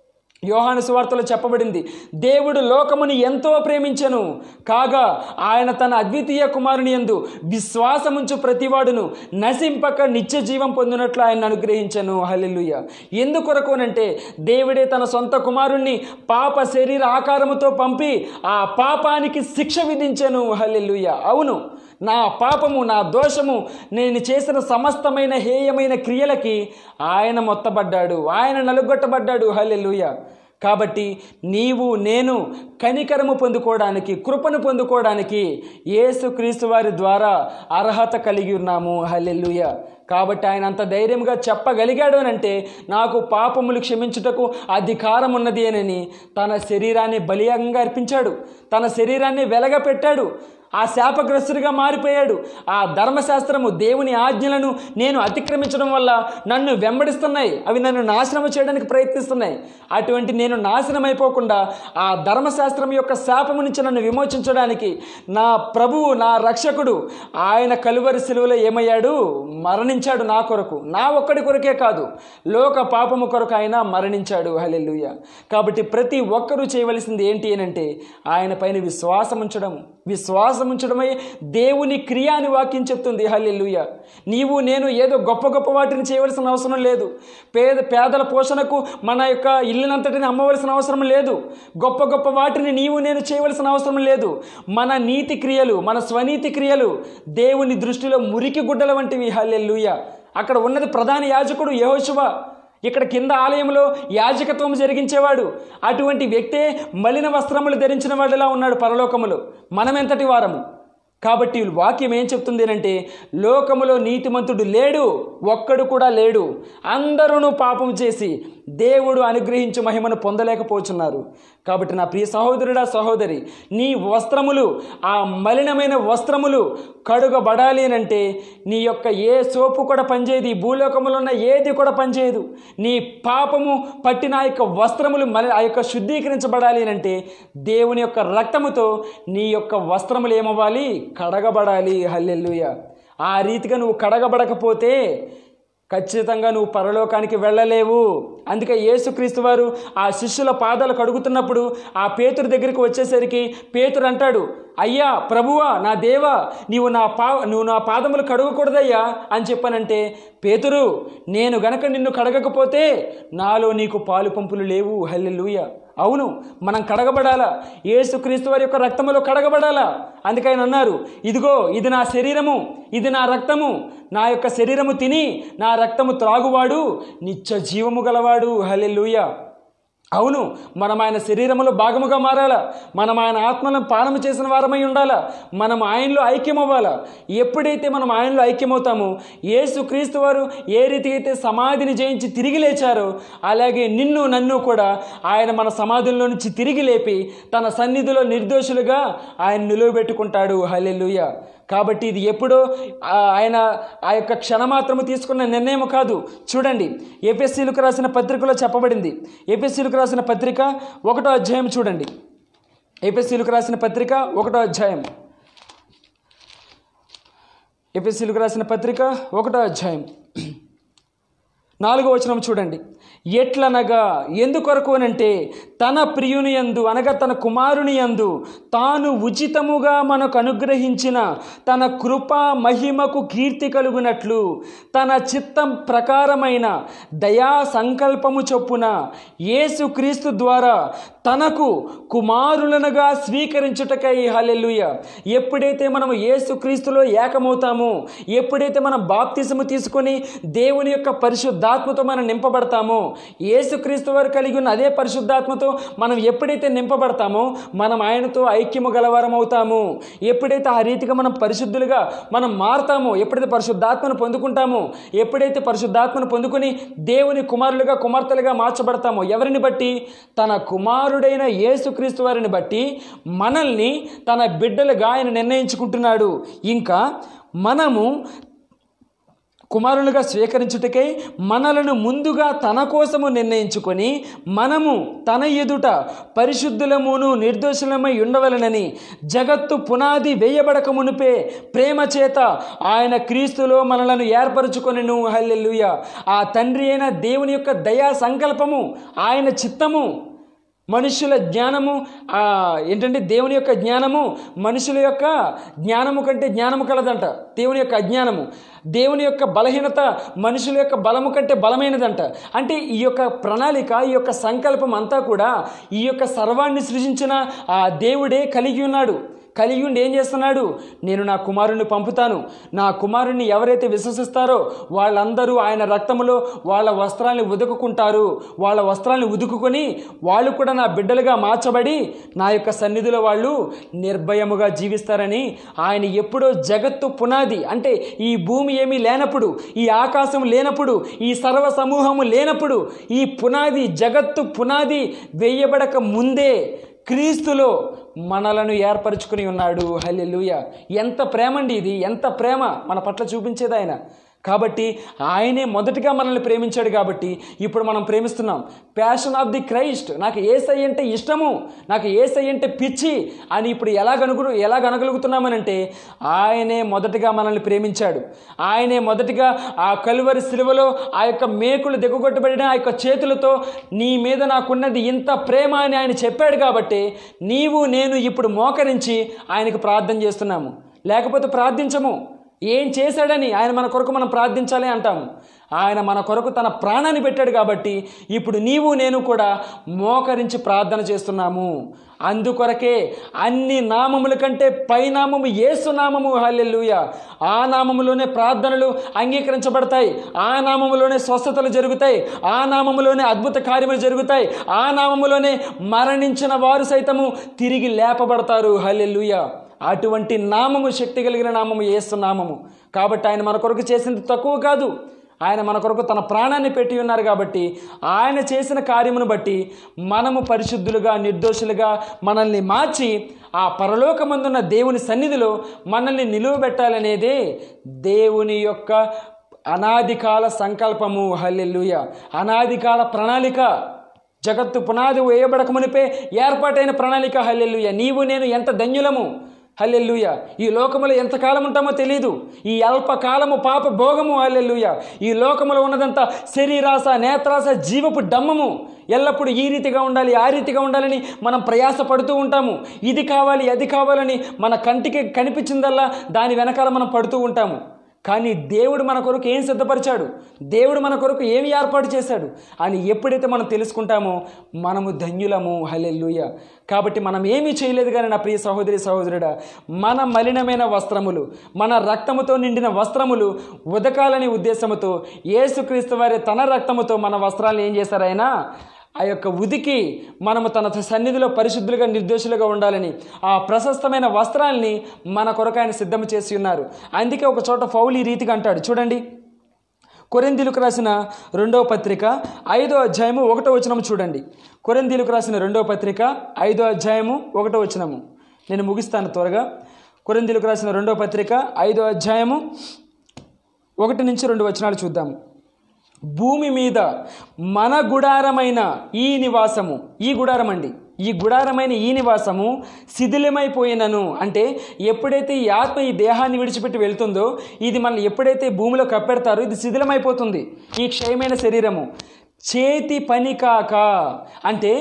యోహాను సువార్తలో చెప్పబడింది దేవుడు లోకముని ఎంతో ప్రేమించెను కాగా ఆయన తన అద్వితీయ కుమారుని ఎందు విశ్వాసముంచు ప్రతివాడును నశింపక నిత్య జీవం పొందినట్లు ఆయన అనుగ్రహించను హల్లెలూయ ఎందుకొరకునంటే దేవుడే తన సొంత కుమారుణ్ణి పాప శరీర ఆకారముతో పంపి ఆ పాపానికి శిక్ష విధించెను హల్లెలూయ అవును నా పాపము నా దోషము నేను చేసిన సమస్తమైన హేయమైన క్రియలకి ఆయన మొత్తబడ్డాడు ఆయన నలుగొట్టబడ్డాడు హల్లెలూయ కాబట్టి నీవు నేను కనికరము పొందుకోవడానికి కృపను పొందుకోవడానికి యేసుక్రీస్తు వారి ద్వారా అర్హత కలిగి ఉన్నాము హల్లెలూయ కాబట్టి ఆయన అంత ధైర్యంగా చెప్పగలిగాడు అని అంటే నాకు పాపములు క్షమించుటకు అధికారం ఉన్నది అని తన శరీరాన్ని బలియంగా అర్పించాడు తన శరీరాన్ని వెలగపెట్టాడు ఆ శాపగ్రస్తుడిగా మారిపోయాడు ఆ ధర్మశాస్త్రము దేవుని ఆజ్ఞలను నేను అతిక్రమించడం వల్ల నన్ను వెంబడిస్తున్నాయి అవి నన్ను నాశనం చేయడానికి ప్రయత్నిస్తున్నాయి అటువంటి నేను నాశనం అయిపోకుండా ఆ ధర్మశాస్త్రం యొక్క శాపము నుంచి నన్ను విమోచించడానికి నా ప్రభువు నా రక్షకుడు ఆయన కలువరి సిలువలో ఏమయ్యాడు మరణించాడు నా కొరకు నా ఒక్కడి కొరకే కాదు లోక పాపము కొరకు ఆయన మరణించాడు హలెల్లుయ కాబట్టి ప్రతి ఒక్కరూ చేయవలసింది ఏంటి అనంటే ఆయన పైన విశ్వాసం ఉంచడం విశ్వాసం ఉంచడమే దేవుని క్రియ అని వాక్యం చెప్తుంది హల్లెలూయ నీవు నేను ఏదో గొప్ప గొప్ప వాటిని చేయవలసిన అవసరం లేదు పేద పేదల పోషణకు మన యొక్క ఇల్లునంతటిని అమ్మవలసిన అవసరం లేదు గొప్ప గొప్ప వాటిని నీవు నేను చేయవలసిన అవసరం లేదు మన నీతి క్రియలు మన స్వనీతి క్రియలు దేవుని దృష్టిలో మురికి గుడ్డల వంటివి హల్లెలూయ అక్కడ ఉన్నది ప్రధాన యాజకుడు యెహోషువ ఇక్కడ కింద ఆలయంలో యాజకత్వం జరిగించేవాడు అటువంటి వ్యక్తే మలిన వస్త్రములు ధరించిన వాడిలా ఉన్నాడు పరలోకములో మనమెంతటి వారము కాబట్టి వాక్యం ఏం చెప్తుంది అంటే లోకములో నీతిమంతుడు లేడు ఒక్కడు కూడా లేడు అందరూ పాపం చేసి దేవుడు అనుగ్రహించు మహిమను పొందలేకపోతున్నారు కాబట్టి నా ప్రియ సహోదరుడా సహోదరి నీ వస్త్రములు ఆ మలినమైన వస్త్రములు కడుగబడాలి అని అంటే నీ యొక్క ఏ సోపు కూడా పనిచేయదు ఈ భూలోకములో ఉన్న ఏది కూడా పనిచేయదు నీ పాపము పట్టిన ఆ యొక్క వస్త్రములు మలి ఆ యొక్క శుద్ధీకరించబడాలి అని అంటే దేవుని యొక్క రక్తముతో నీ యొక్క వస్త్రములు ఏమవ్వాలి కడగబడాలి హల్లెలూయ ఆ రీతిగా నువ్వు కడగబడకపోతే ఖచ్చితంగా నువ్వు పరలోకానికి వెళ్ళలేవు అందుకే యేసుక్రీస్తు వారు ఆ శిష్యుల పాదాలు కడుగుతున్నప్పుడు ఆ పేతురు దగ్గరికి వచ్చేసరికి పేతురు అంటాడు అయ్యా ప్రభువా నా దేవా నీవు నా పా నువ్వు నా పాదములు కడగకూడదయ్యా అని చెప్పానంటే పేతురు నేను గనక నిన్ను కడగకపోతే నాలో నీకు పాలు పంపులు లేవు హల్లెలూయ అవును మనం కడగబడాలా యేసుక్రీస్తు వారి యొక్క రక్తములో కడగబడాలా అందుకని అన్నారు ఇదిగో ఇది నా శరీరము ఇది నా రక్తము నా యొక్క శరీరము తిని నా రక్తము త్రాగువాడు నిత్య జీవము గలవాడు హల్లెలూయ అవును మనం ఆయన శరీరములో భాగముగా మారాలా మనం ఆయన ఆత్మలను పానము చేసిన వారమై ఉండాలా మనం ఆయనలో ఐక్యమవ్వాలా ఎప్పుడైతే మనం ఆయనలో ఐక్యమవుతామో యేసు క్రీస్తు వారు ఏ రీతి అయితే సమాధిని జయించి తిరిగి లేచారో అలాగే నిన్ను నన్ను కూడా ఆయన మన సమాధుల్లో నుంచి తిరిగి లేపి తన సన్నిధిలో నిర్దోషులుగా ఆయన నిలువబెట్టుకుంటాడు హల్లెలూయ కాబట్టి ఇది ఎప్పుడో ఆ, ఆయన ఆ యొక్క క్షణమాత్రము తీసుకున్న నిర్ణయం కాదు చూడండి ఏపీఎస్సీలకు రాసిన పత్రికలో చెప్పబడింది ఏపీఎస్సీలకు రాసిన పత్రిక ఒకటో అధ్యాయం చూడండి ఏపీఎస్సీలకు రాసిన పత్రిక ఒకటో అధ్యాయం ఏపీఎస్సీలకు రాసిన పత్రిక ఒకటో అధ్యాయం నాలుగో వచనం చూడండి ఎట్లనగా ఎందుకొరకు అనంటే తన ప్రియుని యందు అనగా తన కుమారుని యందు తాను ఉచితముగా మనకు అనుగ్రహించిన తన కృపా మహిమకు కీర్తి కలుగునట్లు తన చిత్తం ప్రకారమైన దయా సంకల్పము చొప్పున యేసుక్రీస్తు ద్వారా తనకు కుమారులనుగా స్వీకరించుటకై హల్లెలూయ ఎప్పుడైతే మనము యేసుక్రీస్తులో ఏకమవుతామో ఎప్పుడైతే మనం బాప్తిసము తీసుకొని దేవుని యొక్క పరిశుద్ధాత్మతో మనం నింపబడతామో యేసుక్రీస్తు వారు కలిగి ఉన్న అదే పరిశుద్ధాత్మతో మనం ఎప్పుడైతే నింపబడతామో మనం ఆయనతో ఐక్యము గలవారం అవుతాము ఎప్పుడైతే ఆ రీతిగా మనం పరిశుద్ధులుగా మనం మారుతామో ఎప్పుడైతే పరిశుద్ధాత్మను పొందుకుంటామో ఎప్పుడైతే పరిశుద్ధాత్మను పొందుకొని దేవుని కుమారులుగా కుమార్తెలుగా మార్చబడతామో ఎవరిని బట్టి తన కుమారుడైన యేసుక్రీస్తు వారిని బట్టి మనల్ని తన బిడ్డలుగా ఆయన నిర్ణయించుకుంటున్నాడు ఇంకా మనము కుమారులుగా స్వీకరించుటకై మనలను ముందుగా తన కోసము నిర్ణయించుకొని మనము తన ఎదుట పరిశుద్ధులమును నిర్దోషులమై ఉండవలనని జగత్తు పునాది వేయబడక మునిపే ప్రేమ చేత ఆయన క్రీస్తులో మనలను ఏర్పరచుకొనిను హల్లెలూయ ఆ తండ్రి అయిన దేవుని యొక్క దయా సంకల్పము ఆయన చిత్తము మనుషుల జ్ఞానము ఆ, ఏంటంటే దేవుని యొక్క జ్ఞానము మనుషుల యొక్క జ్ఞానము కంటే జ్ఞానము కలదంట దేవుని యొక్క అజ్ఞానము దేవుని యొక్క బలహీనత మనుషుల యొక్క బలము కంటే బలమైనదంట అంటే ఈ యొక్క ప్రణాళిక ఈ యొక్క సంకల్పం అంతా కూడా ఈ యొక్క సర్వాన్ని సృజించిన ఆ దేవుడే కలిగి ఉన్నాడు కలిగి ఉండి ఏం చేస్తున్నాడు నేను నా కుమారుణ్ణి పంపుతాను నా కుమారుణ్ణి ఎవరైతే విశ్వసిస్తారో వాళ్ళందరూ ఆయన రక్తములో వాళ్ళ వస్త్రాల్ని ఉదుకుకుంటారు వాళ్ళ వస్త్రాల్ని ఉదుకుకొని వాళ్ళు కూడా నా బిడ్డలుగా మార్చబడి నా యొక్క సన్నిధిలో వాళ్ళు నిర్భయముగా జీవిస్తారని ఆయన ఎప్పుడో జగత్తు పునాది అంటే ఈ భూమి ఏమీ లేనప్పుడు ఈ ఆకాశం లేనప్పుడు ఈ సర్వ సమూహము లేనప్పుడు ఈ పునాది జగత్తు పునాది వేయబడక ముందే క్రీస్తులో మనలను ఏర్పరచుకుని ఉన్నాడు హల్లెలూయ ఎంత ప్రేమ అండి ఇది ఎంత ప్రేమ మన పట్ల చూపించేది ఆయన కాబట్టి ఆయనే మొదటిగా మనల్ని ప్రేమించాడు కాబట్టి ఇప్పుడు మనం ప్రేమిస్తున్నాం ప్యాషన్ ఆఫ్ ది క్రైస్ట్ నాకు ఏసై అంటే ఇష్టము నాకు ఏసై అంటే పిచ్చి అని ఇప్పుడు ఎలా కనుగు ఎలా కనగలుగుతున్నామనంటే ఆయనే మొదటిగా మనల్ని ప్రేమించాడు ఆయనే మొదటిగా ఆ కలువరి శిలువలో ఆ యొక్క మేకులు దిగగొట్టబడిన ఆ యొక్క చేతులతో నీ మీద నాకున్నది ఇంత ప్రేమ అని ఆయన చెప్పాడు కాబట్టి నీవు నేను ఇప్పుడు మోకరించి ఆయనకు ప్రార్థన చేస్తున్నాము లేకపోతే ప్రార్థించము ఏం చేశాడని ఆయన మన కొరకు మనం ప్రార్థించాలి అంటాము ఆయన మన కొరకు తన ప్రాణాన్ని పెట్టాడు కాబట్టి ఇప్పుడు నీవు నేను కూడా మోకరించి ప్రార్థన చేస్తున్నాము అందుకొరకే అన్ని నామముల కంటే పైనామము యేసు నామము హల్లెలూయ ఆ నామములోనే ప్రార్థనలు అంగీకరించబడతాయి ఆ నామములోనే స్వస్థతలు జరుగుతాయి ఆ నామములోనే అద్భుత కార్యములు జరుగుతాయి ఆ నామములోనే మరణించిన వారు సైతము తిరిగి లేపబడతారు హల్లెలూయ అటువంటి నామము శక్తి కలిగిన నామము యేసు నామము కాబట్టి ఆయన మన కొరకు చేసింది తక్కువ కాదు ఆయన మన కొరకు తన ప్రాణాన్ని పెట్టి ఉన్నారు కాబట్టి ఆయన చేసిన కార్యమును బట్టి మనము పరిశుద్ధులుగా నిర్దోషులుగా మనల్ని మార్చి ఆ పరలోకమందున్న దేవుని సన్నిధిలో మనల్ని నిలువబెట్టాలనేదే దేవుని యొక్క అనాదికాల సంకల్పము హల్లెలూయ అనాదికాల ప్రణాళిక జగత్తు పునాది వేయబడక మునిపే ఏర్పాటైన ప్రణాళిక హల్లెలూయ నీవు నేను ఎంత ధన్యులము హల్లెలూయ ఈ లోకములో ఎంతకాలం ఉంటామో తెలియదు ఈ అల్పకాలము పాప భోగము హల్లెలూయ ఈ లోకములో ఉన్నదంతా శరీరాస నేత్రాస జీవపు డమ్మము ఎల్లప్పుడూ ఈ రీతిగా ఉండాలి ఆ రీతిగా ఉండాలని మనం ప్రయాస పడుతూ ఉంటాము ఇది కావాలి అది కావాలని మన కంటికి కనిపించిందల్లా దాని వెనకాల మనం పడుతూ ఉంటాము కానీ దేవుడు మన కొరకు ఏం సిద్ధపరిచాడు దేవుడు మన కొరకు ఏమి ఏర్పాటు చేశాడు అని ఎప్పుడైతే మనం తెలుసుకుంటామో మనము ధన్యులము హలెల్లుయ కాబట్టి మనం ఏమీ చేయలేదు కానీ నా ప్రియ సహోదరి సహోదరుడా మన మలినమైన వస్త్రములు మన రక్తముతో నిండిన వస్త్రములు ఉదకాలని ఉద్దేశముతో యేసుక్రీస్తు వారి తన రక్తముతో మన వస్త్రాలను ఏం చేశారు ఆయన ఆ యొక్క ఉదికి మనము తన సన్నిధిలో పరిశుద్ధులుగా నిర్దోషులుగా ఉండాలని ఆ ప్రశస్తమైన వస్త్రాల్ని మన కొరకు ఆయన సిద్ధం చేసి ఉన్నారు అందుకే ఒక చోట ఫౌల్ ఈ రీతిగా అంటాడు చూడండి కొరిందీలకు రాసిన రెండవ పత్రిక ఐదో అధ్యాయము ఒకటో వచనము చూడండి కొరిందీలకు రాసిన రెండవ పత్రిక ఐదో అధ్యాయము ఒకటో వచనము నేను ముగిస్తాను త్వరగా కొరిందీలకు రాసిన రెండవ పత్రిక ఐదో అధ్యాయము ఒకటి నుంచి రెండు వచనాలు చూద్దాం భూమి మీద మన గుడారమైన ఈ నివాసము ఈ గుడారం అండి ఈ గుడారమైన ఈ నివాసము శిథిలమైపోయినను అంటే ఎప్పుడైతే ఈ ఆత్మ ఈ దేహాన్ని విడిచిపెట్టి వెళ్తుందో ఇది మనల్ని ఎప్పుడైతే భూమిలో కప్పెడతారో ఇది శిథిలమైపోతుంది ఈ క్షయమైన శరీరము చేతి పని కాక అంటే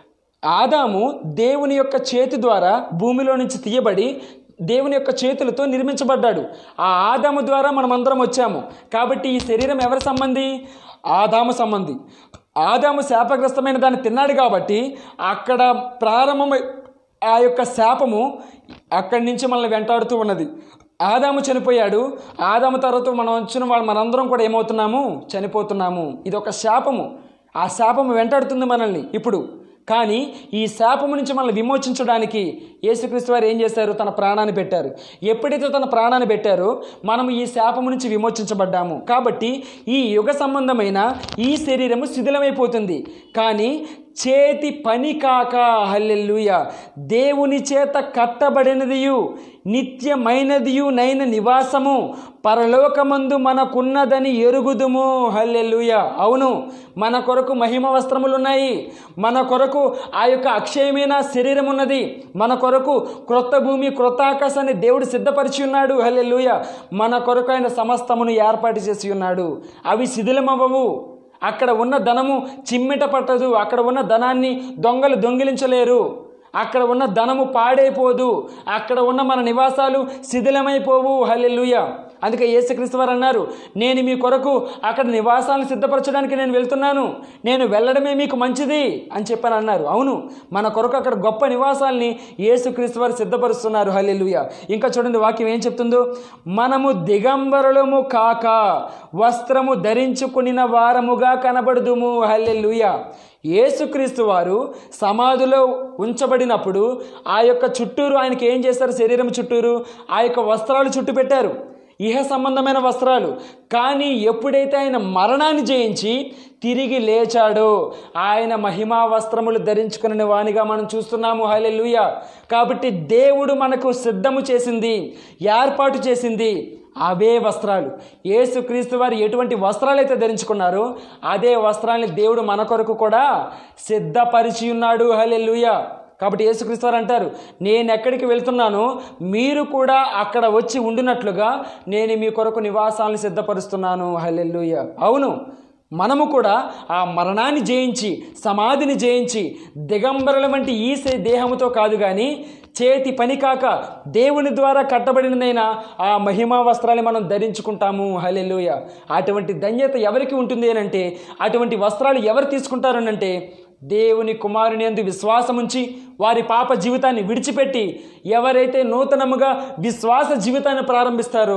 ఆదాము దేవుని యొక్క చేతి ద్వారా భూమిలో నుంచి తీయబడి దేవుని యొక్క చేతులతో నిర్మించబడ్డాడు ఆ ఆదాము ద్వారా మనమందరం వచ్చాము కాబట్టి ఈ శరీరం ఎవరి సంబంధి ఆదాము సంబంధి ఆదాము శాపగ్రస్తమైన దాన్ని తిన్నాడు కాబట్టి అక్కడ ప్రారంభమై ఆ యొక్క శాపము అక్కడి నుంచి మనల్ని వెంటాడుతూ ఉన్నది ఆదాము చనిపోయాడు ఆదాము తర్వాత మనం వచ్చిన వాళ్ళు మనందరం కూడా ఏమవుతున్నాము చనిపోతున్నాము ఇది ఒక శాపము ఆ శాపము వెంటాడుతుంది మనల్ని ఇప్పుడు కానీ ఈ శాపము నుంచి మనల్ని విమోచించడానికి యేసుక్రీస్తు వారు ఏం చేశారు తన ప్రాణాన్ని పెట్టారు ఎప్పుడైతే తన ప్రాణాన్ని పెట్టారో మనం ఈ శాపము నుంచి విమోచించబడ్డాము కాబట్టి ఈ యుగ సంబంధమైన ఈ శరీరము శిథిలమైపోతుంది కానీ చేతి పని కాక హల్లెల్లుయ దేవుని చేత కట్టబడినదియు నిత్యమైనదియు నైన నివాసము పరలోకమందు మనకున్నదని ఎరుగుదుము హల్లెల్లుయ అవును మన కొరకు మహిమ వస్త్రములు ఉన్నాయి మన కొరకు ఆ యొక్క అక్షయమైన శరీరం ఉన్నది మన కొరకు క్రొత్త భూమి క్రొత్త ఆకాశాన్ని దేవుడు సిద్ధపరిచి ఉన్నాడు హల్లెల్లుయ మన కొరకు ఆయన సమస్తమును ఏర్పాటు చేసి ఉన్నాడు అవి శిథిలమవ్వవు అక్కడ ఉన్న ధనము చిమ్మిట పట్టదు అక్కడ ఉన్న ధనాన్ని దొంగలు దొంగిలించలేరు అక్కడ ఉన్న ధనము పాడైపోదు అక్కడ ఉన్న మన నివాసాలు శిథిలమైపోవు హల్లెలూయ అందుకే యేసుక్రీస్తు వారు అన్నారు నేను మీ కొరకు అక్కడ నివాసాలను సిద్ధపరచడానికి నేను వెళ్తున్నాను నేను వెళ్ళడమే మీకు మంచిది అని చెప్పని అన్నారు అవును మన కొరకు అక్కడ గొప్ప నివాసాల్ని యేసుక్రీస్తు వారు సిద్ధపరుస్తున్నారు హల్లెలూయ ఇంకా చూడండి వాక్యం ఏం చెప్తుందో మనము దిగంబరులము కాక వస్త్రము ధరించుకునిన వారముగా కనబడుదుము హల్లెలూయ యేసుక్రీస్తు వారు సమాధిలో ఉంచబడినప్పుడు ఆ యొక్క చుట్టూరు ఆయనకి ఏం చేశారు శరీరం చుట్టూరు ఆ యొక్క వస్త్రాలు చుట్టు పెట్టారు ఇహ సంబంధమైన వస్త్రాలు కానీ ఎప్పుడైతే ఆయన మరణాన్ని జయించి తిరిగి లేచాడో ఆయన మహిమా వస్త్రములు ధరించుకునే వానిగా మనం చూస్తున్నాము హల్లెలూయ కాబట్టి దేవుడు మనకు సిద్ధము చేసింది ఏర్పాటు చేసింది అవే వస్త్రాలు యేసుక్రీస్తు వారు ఎటువంటి వస్త్రాలు అయితే ధరించుకున్నారో అదే వస్త్రాన్ని దేవుడు మన కొరకు కూడా సిద్ధపరిచి ఉన్నాడు హల్లెలూయ కాబట్టి యేసుక్రీస్తు వారు అంటారు నేను ఎక్కడికి వెళ్తున్నానో మీరు కూడా అక్కడ వచ్చి ఉండినట్లుగా నేను మీ కొరకు నివాసాలను సిద్ధపరుస్తున్నాను హల్లెలూయ అవును మనము కూడా ఆ మరణాన్ని జయించి సమాధిని జయించి దిగంబరుల వంటి ఈ సే- దేహముతో కాదు కానీ చేతి పని కాక దేవుని ద్వారా కట్టబడినదైన ఆ మహిమా వస్త్రాన్ని మనం ధరించుకుంటాము హల్లెలూయ అటువంటి ధన్యత ఎవరికి ఉంటుంది అని అంటే అటువంటి వస్త్రాలు ఎవరు తీసుకుంటారు అని అంటే దేవుని కుమారుని అందు విశ్వాసముంచి వారి పాప జీవితాన్ని విడిచిపెట్టి ఎవరైతే నూతనముగా విశ్వాస జీవితాన్ని ప్రారంభిస్తారో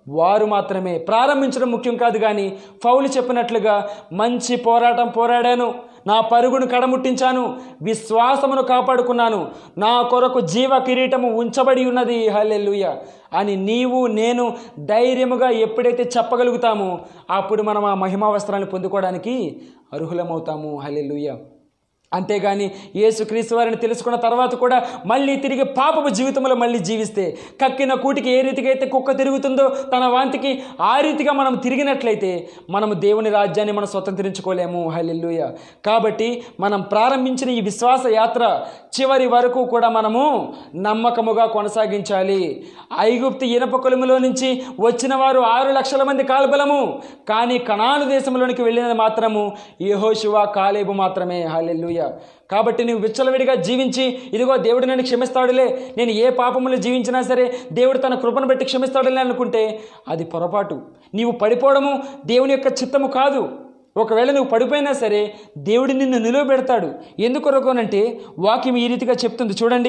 వారు మాత్రమే ప్రారంభించడం ముఖ్యం కాదు కానీ ఫౌలు చెప్పినట్లుగా మంచి పోరాటం పోరాడాను నా పరుగును కడముట్టించాను విశ్వాసమును కాపాడుకున్నాను నా కొరకు జీవ కిరీటము ఉంచబడి ఉన్నది హల్లెలూయ అని నీవు నేను ధైర్యముగా ఎప్పుడైతే చెప్పగలుగుతామో అప్పుడు మనం ఆ మహిమా వస్త్రాన్ని పొందుకోవడానికి అర్హులమవుతాము హల్లెలూయ అంతేగాని యేసుక్రీస్తు వారిని తెలుసుకున్న తర్వాత కూడా మళ్ళీ తిరిగి పాపపు జీవితంలో మళ్ళీ జీవిస్తే కక్కిన కూటికి ఏ రీతిగా అయితే కుక్క తిరుగుతుందో తన వాంతికి ఆ రీతిగా మనం తిరిగినట్లయితే మనము దేవుని రాజ్యాన్ని మనం స్వతంత్రించుకోలేము హల్లెలూయ కాబట్టి మనం ప్రారంభించిన ఈ విశ్వాస యాత్ర చివరి వరకు కూడా మనము నమ్మకముగా కొనసాగించాలి ఐగుప్తు ఇనప కొలుములో నుంచి వచ్చిన వారు ఆరు లక్షల మంది కాల్బలము కానీ కణాను దేశంలోనికి వెళ్ళినది మాత్రము యెహోషువ కాలేబు మాత్రమే హల్లెలూయ కాబట్టి నువ్వు విచ్చలవిడిగా జీవించి ఇదిగో దేవుడు నన్ను క్షమిస్తాడులే నేను ఏ పాపములు జీవించినా సరే దేవుడు తన కృపను బట్టి క్షమిస్తాడులే అనుకుంటే అది పొరపాటు నీవు పడిపోవడము దేవుని యొక్క చిత్తము కాదు ఒకవేళ నువ్వు పడిపోయినా సరే దేవుడు నిన్ను నిలువబెడతాడు ఎందుకొరకు అనంటే వాక్యం ఈ రీతిగా చెప్తుంది చూడండి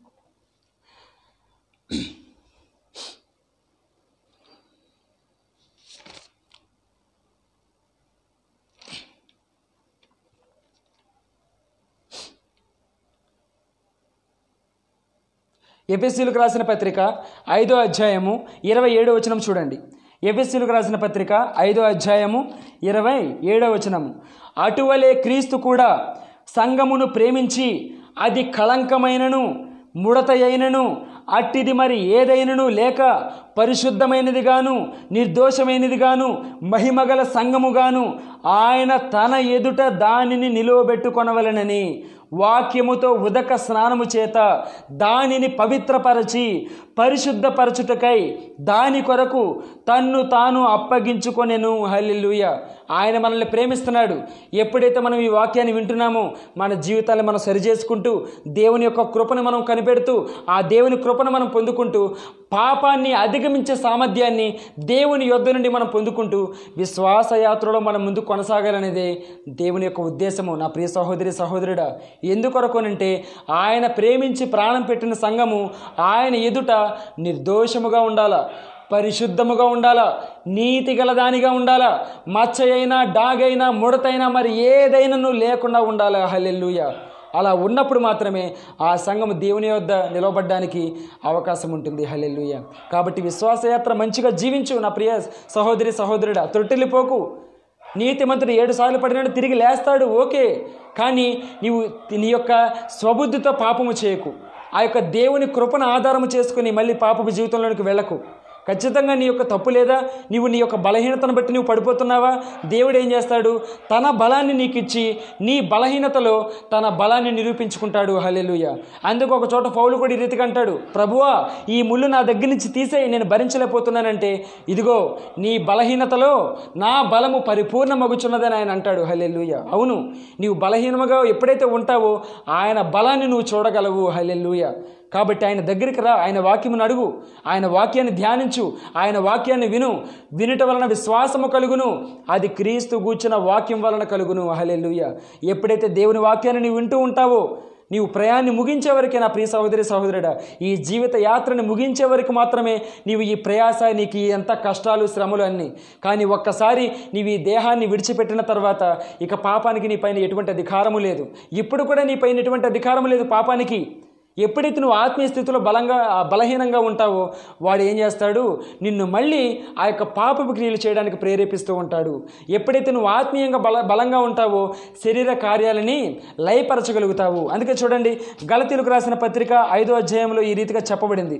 ఎఫెస్సీలకు రాసిన పత్రిక ఐదో అధ్యాయము ఇరవై ఏడో వచనం చూడండి ఎఫెస్సీలకు రాసిన పత్రిక ఐదో అధ్యాయము ఇరవై ఏడో వచనము అటువలే క్రీస్తు కూడా సంఘమును ప్రేమించి అది కళంకమైనను ముడత అయినను అట్టిది మరి ఏదైనను లేక పరిశుద్ధమైనదిగాను నిర్దోషమైనదిగాను మహిమగల సంఘముగాను ఆయన తన ఎదుట దానిని నిలువబెట్టుకొనవలనని వాక్యముతో ఉదక స్నానము చేత దానిని పవిత్రపరచి పరిశుద్ధపరచుటకై దాని కొరకు తన్ను తాను అప్పగించుకొనెను హల్లెలూయ ఆయన మనల్ని ప్రేమిస్తున్నాడు ఎప్పుడైతే మనం ఈ వాక్యాన్ని వింటున్నామో మన జీవితాన్ని మనం సరిచేసుకుంటూ దేవుని యొక్క కృపను మనం కనిపెడుతూ ఆ దేవుని కృపను మనం పొందుకుంటూ పాపాన్ని అధిగమించే సామర్థ్యాన్ని దేవుని యొద్ద నుండి మనం పొందుకుంటూ విశ్వాస యాత్రలో మనం ముందు కొనసాగాలనేదే దేవుని యొక్క ఉద్దేశము నా ప్రియ సహోదరి సహోదరుడా ఎందుకొరకునంటే ఆయన ప్రేమించి ప్రాణం పెట్టిన సంఘము ఆయన ఎదుట నిర్దోషముగా ఉండాలా పరిశుద్ధముగా ఉండాలా నీతి గలదానిగా ఉండాలా మచ్చ అయినా డాగైనా ముడతైనా మరి ఏదైనా నువ్వు లేకుండా ఉండాలా హల్లెలూయ అలా ఉన్నప్పుడు మాత్రమే ఆ సంఘం దేవుని వద్ద నిలవబడ్డానికి అవకాశం ఉంటుంది హల్లెలూయ కాబట్టి విశ్వాసయాత్ర మంచిగా జీవించు నా ప్రియ సహోదరి సహోదరుడా తొట్టిల్లిపోకు నీతిమంతుడు ఏడు సార్లు పడినాడు తిరిగి లేస్తాడు ఓకే కానీ నీవు నీ యొక్క స్వబుద్ధితో పాపము చేయకు ఆ యొక్క దేవుని కృపను ఆధారము చేసుకుని మళ్ళీ పాపపు జీవితంలోనికి వెళ్ళకు ఖచ్చితంగా నీ యొక్క తప్పు లేదా నీవు నీ యొక్క బలహీనతను బట్టి నువ్వు పడిపోతున్నావా దేవుడు ఏం చేస్తాడు తన బలాన్ని నీకు ఇచ్చి నీ బలహీనతలో తన బలాన్ని నిరూపించుకుంటాడు హల్లెలూయ అందుకు ఒక చోట పౌలు కూడా ఈ రీతిగా అంటాడు ప్రభువా ఈ ముళ్ళు నా దగ్గర నుంచి తీసేయి నేను భరించలేకపోతున్నానంటే ఇదిగో నీ బలహీనతలో నా బలము పరిపూర్ణమగుచున్నదని ఆయన అంటాడు హల్లెలూయ అవును నీవు బలహీనముగా ఎప్పుడైతే ఉంటావో ఆయన బలాన్ని నువ్వు చూడగలవు హల్లెలూయ కాబట్టి ఆయన దగ్గరికి రా ఆయన వాక్యమును అడుగు ఆయన వాక్యాన్ని ధ్యానించు ఆయన వాక్యాన్ని విను వినుట వలన విశ్వాసము కలుగును అది క్రీస్తు గూర్చిన వాక్యం వలన కలుగును హల్లెలూయ ఎప్పుడైతే దేవుని వాక్యాన్ని నీవు వింటూ ఉంటావో నీవు ప్రయాన్ని ముగించే వరకే నా ప్రియ సహోదరి సహోదరుడా ఈ జీవిత యాత్రని ముగించే వరకు మాత్రమే నీవు ఈ ప్రయాస నీకు ఈ ఎంత కష్టాలు శ్రమలు అన్నీ కానీ ఒక్కసారి నీవు ఈ దేహాన్ని విడిచిపెట్టిన తర్వాత ఇక పాపానికి నీ పైన ఎటువంటి అధికారము లేదు ఇప్పుడు కూడా నీ పైన ఎటువంటి అధికారము లేదు పాపానికి ఎప్పుడైతే నువ్వు ఆత్మీయ స్థితిలో బలంగా ఆ బలహీనంగా ఉంటావో వాడు ఏం చేస్తాడు నిన్ను మళ్ళీ ఆ యొక్క పాపపు క్రియలు చేయడానికి ప్రేరేపిస్తూ ఉంటాడు ఎప్పుడైతే నువ్వు ఆత్మీయంగా బల బలంగా ఉంటావో శరీర కార్యాలని లయపరచగలుగుతావు అందుకే చూడండి గలతీలకు రాసిన పత్రిక ఐదో అధ్యాయంలో ఈ రీతిగా చెప్పబడింది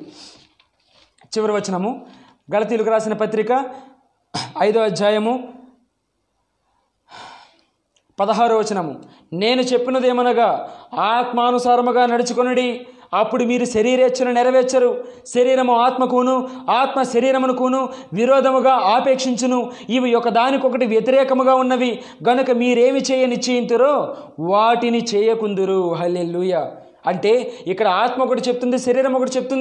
చివరి వచనము గలతీలకు రాసిన పత్రిక ఐదో అధ్యాయము పదహారో వచనము నేను చెప్పినదేమనగా ఆత్మానుసారముగా నడుచుకొనుడి అప్పుడు మీరు శరీరేచ్ఛను నెరవేర్చరు శరీరము ఆత్మకును ఆత్మ శరీరమునకును విరోధముగా ఆపేక్షించును ఇవి ఒకదానికొకటి వ్యతిరేకముగా ఉన్నవి గనుక మీరేమి చేయ నిశ్చయింతురో వాటిని చేయకుందురు హల్లెలూయ అంటే ఇక్కడ ఆత్మ ఒకటి చెప్తుంది శరీరం ఒకటి చెప్తుంది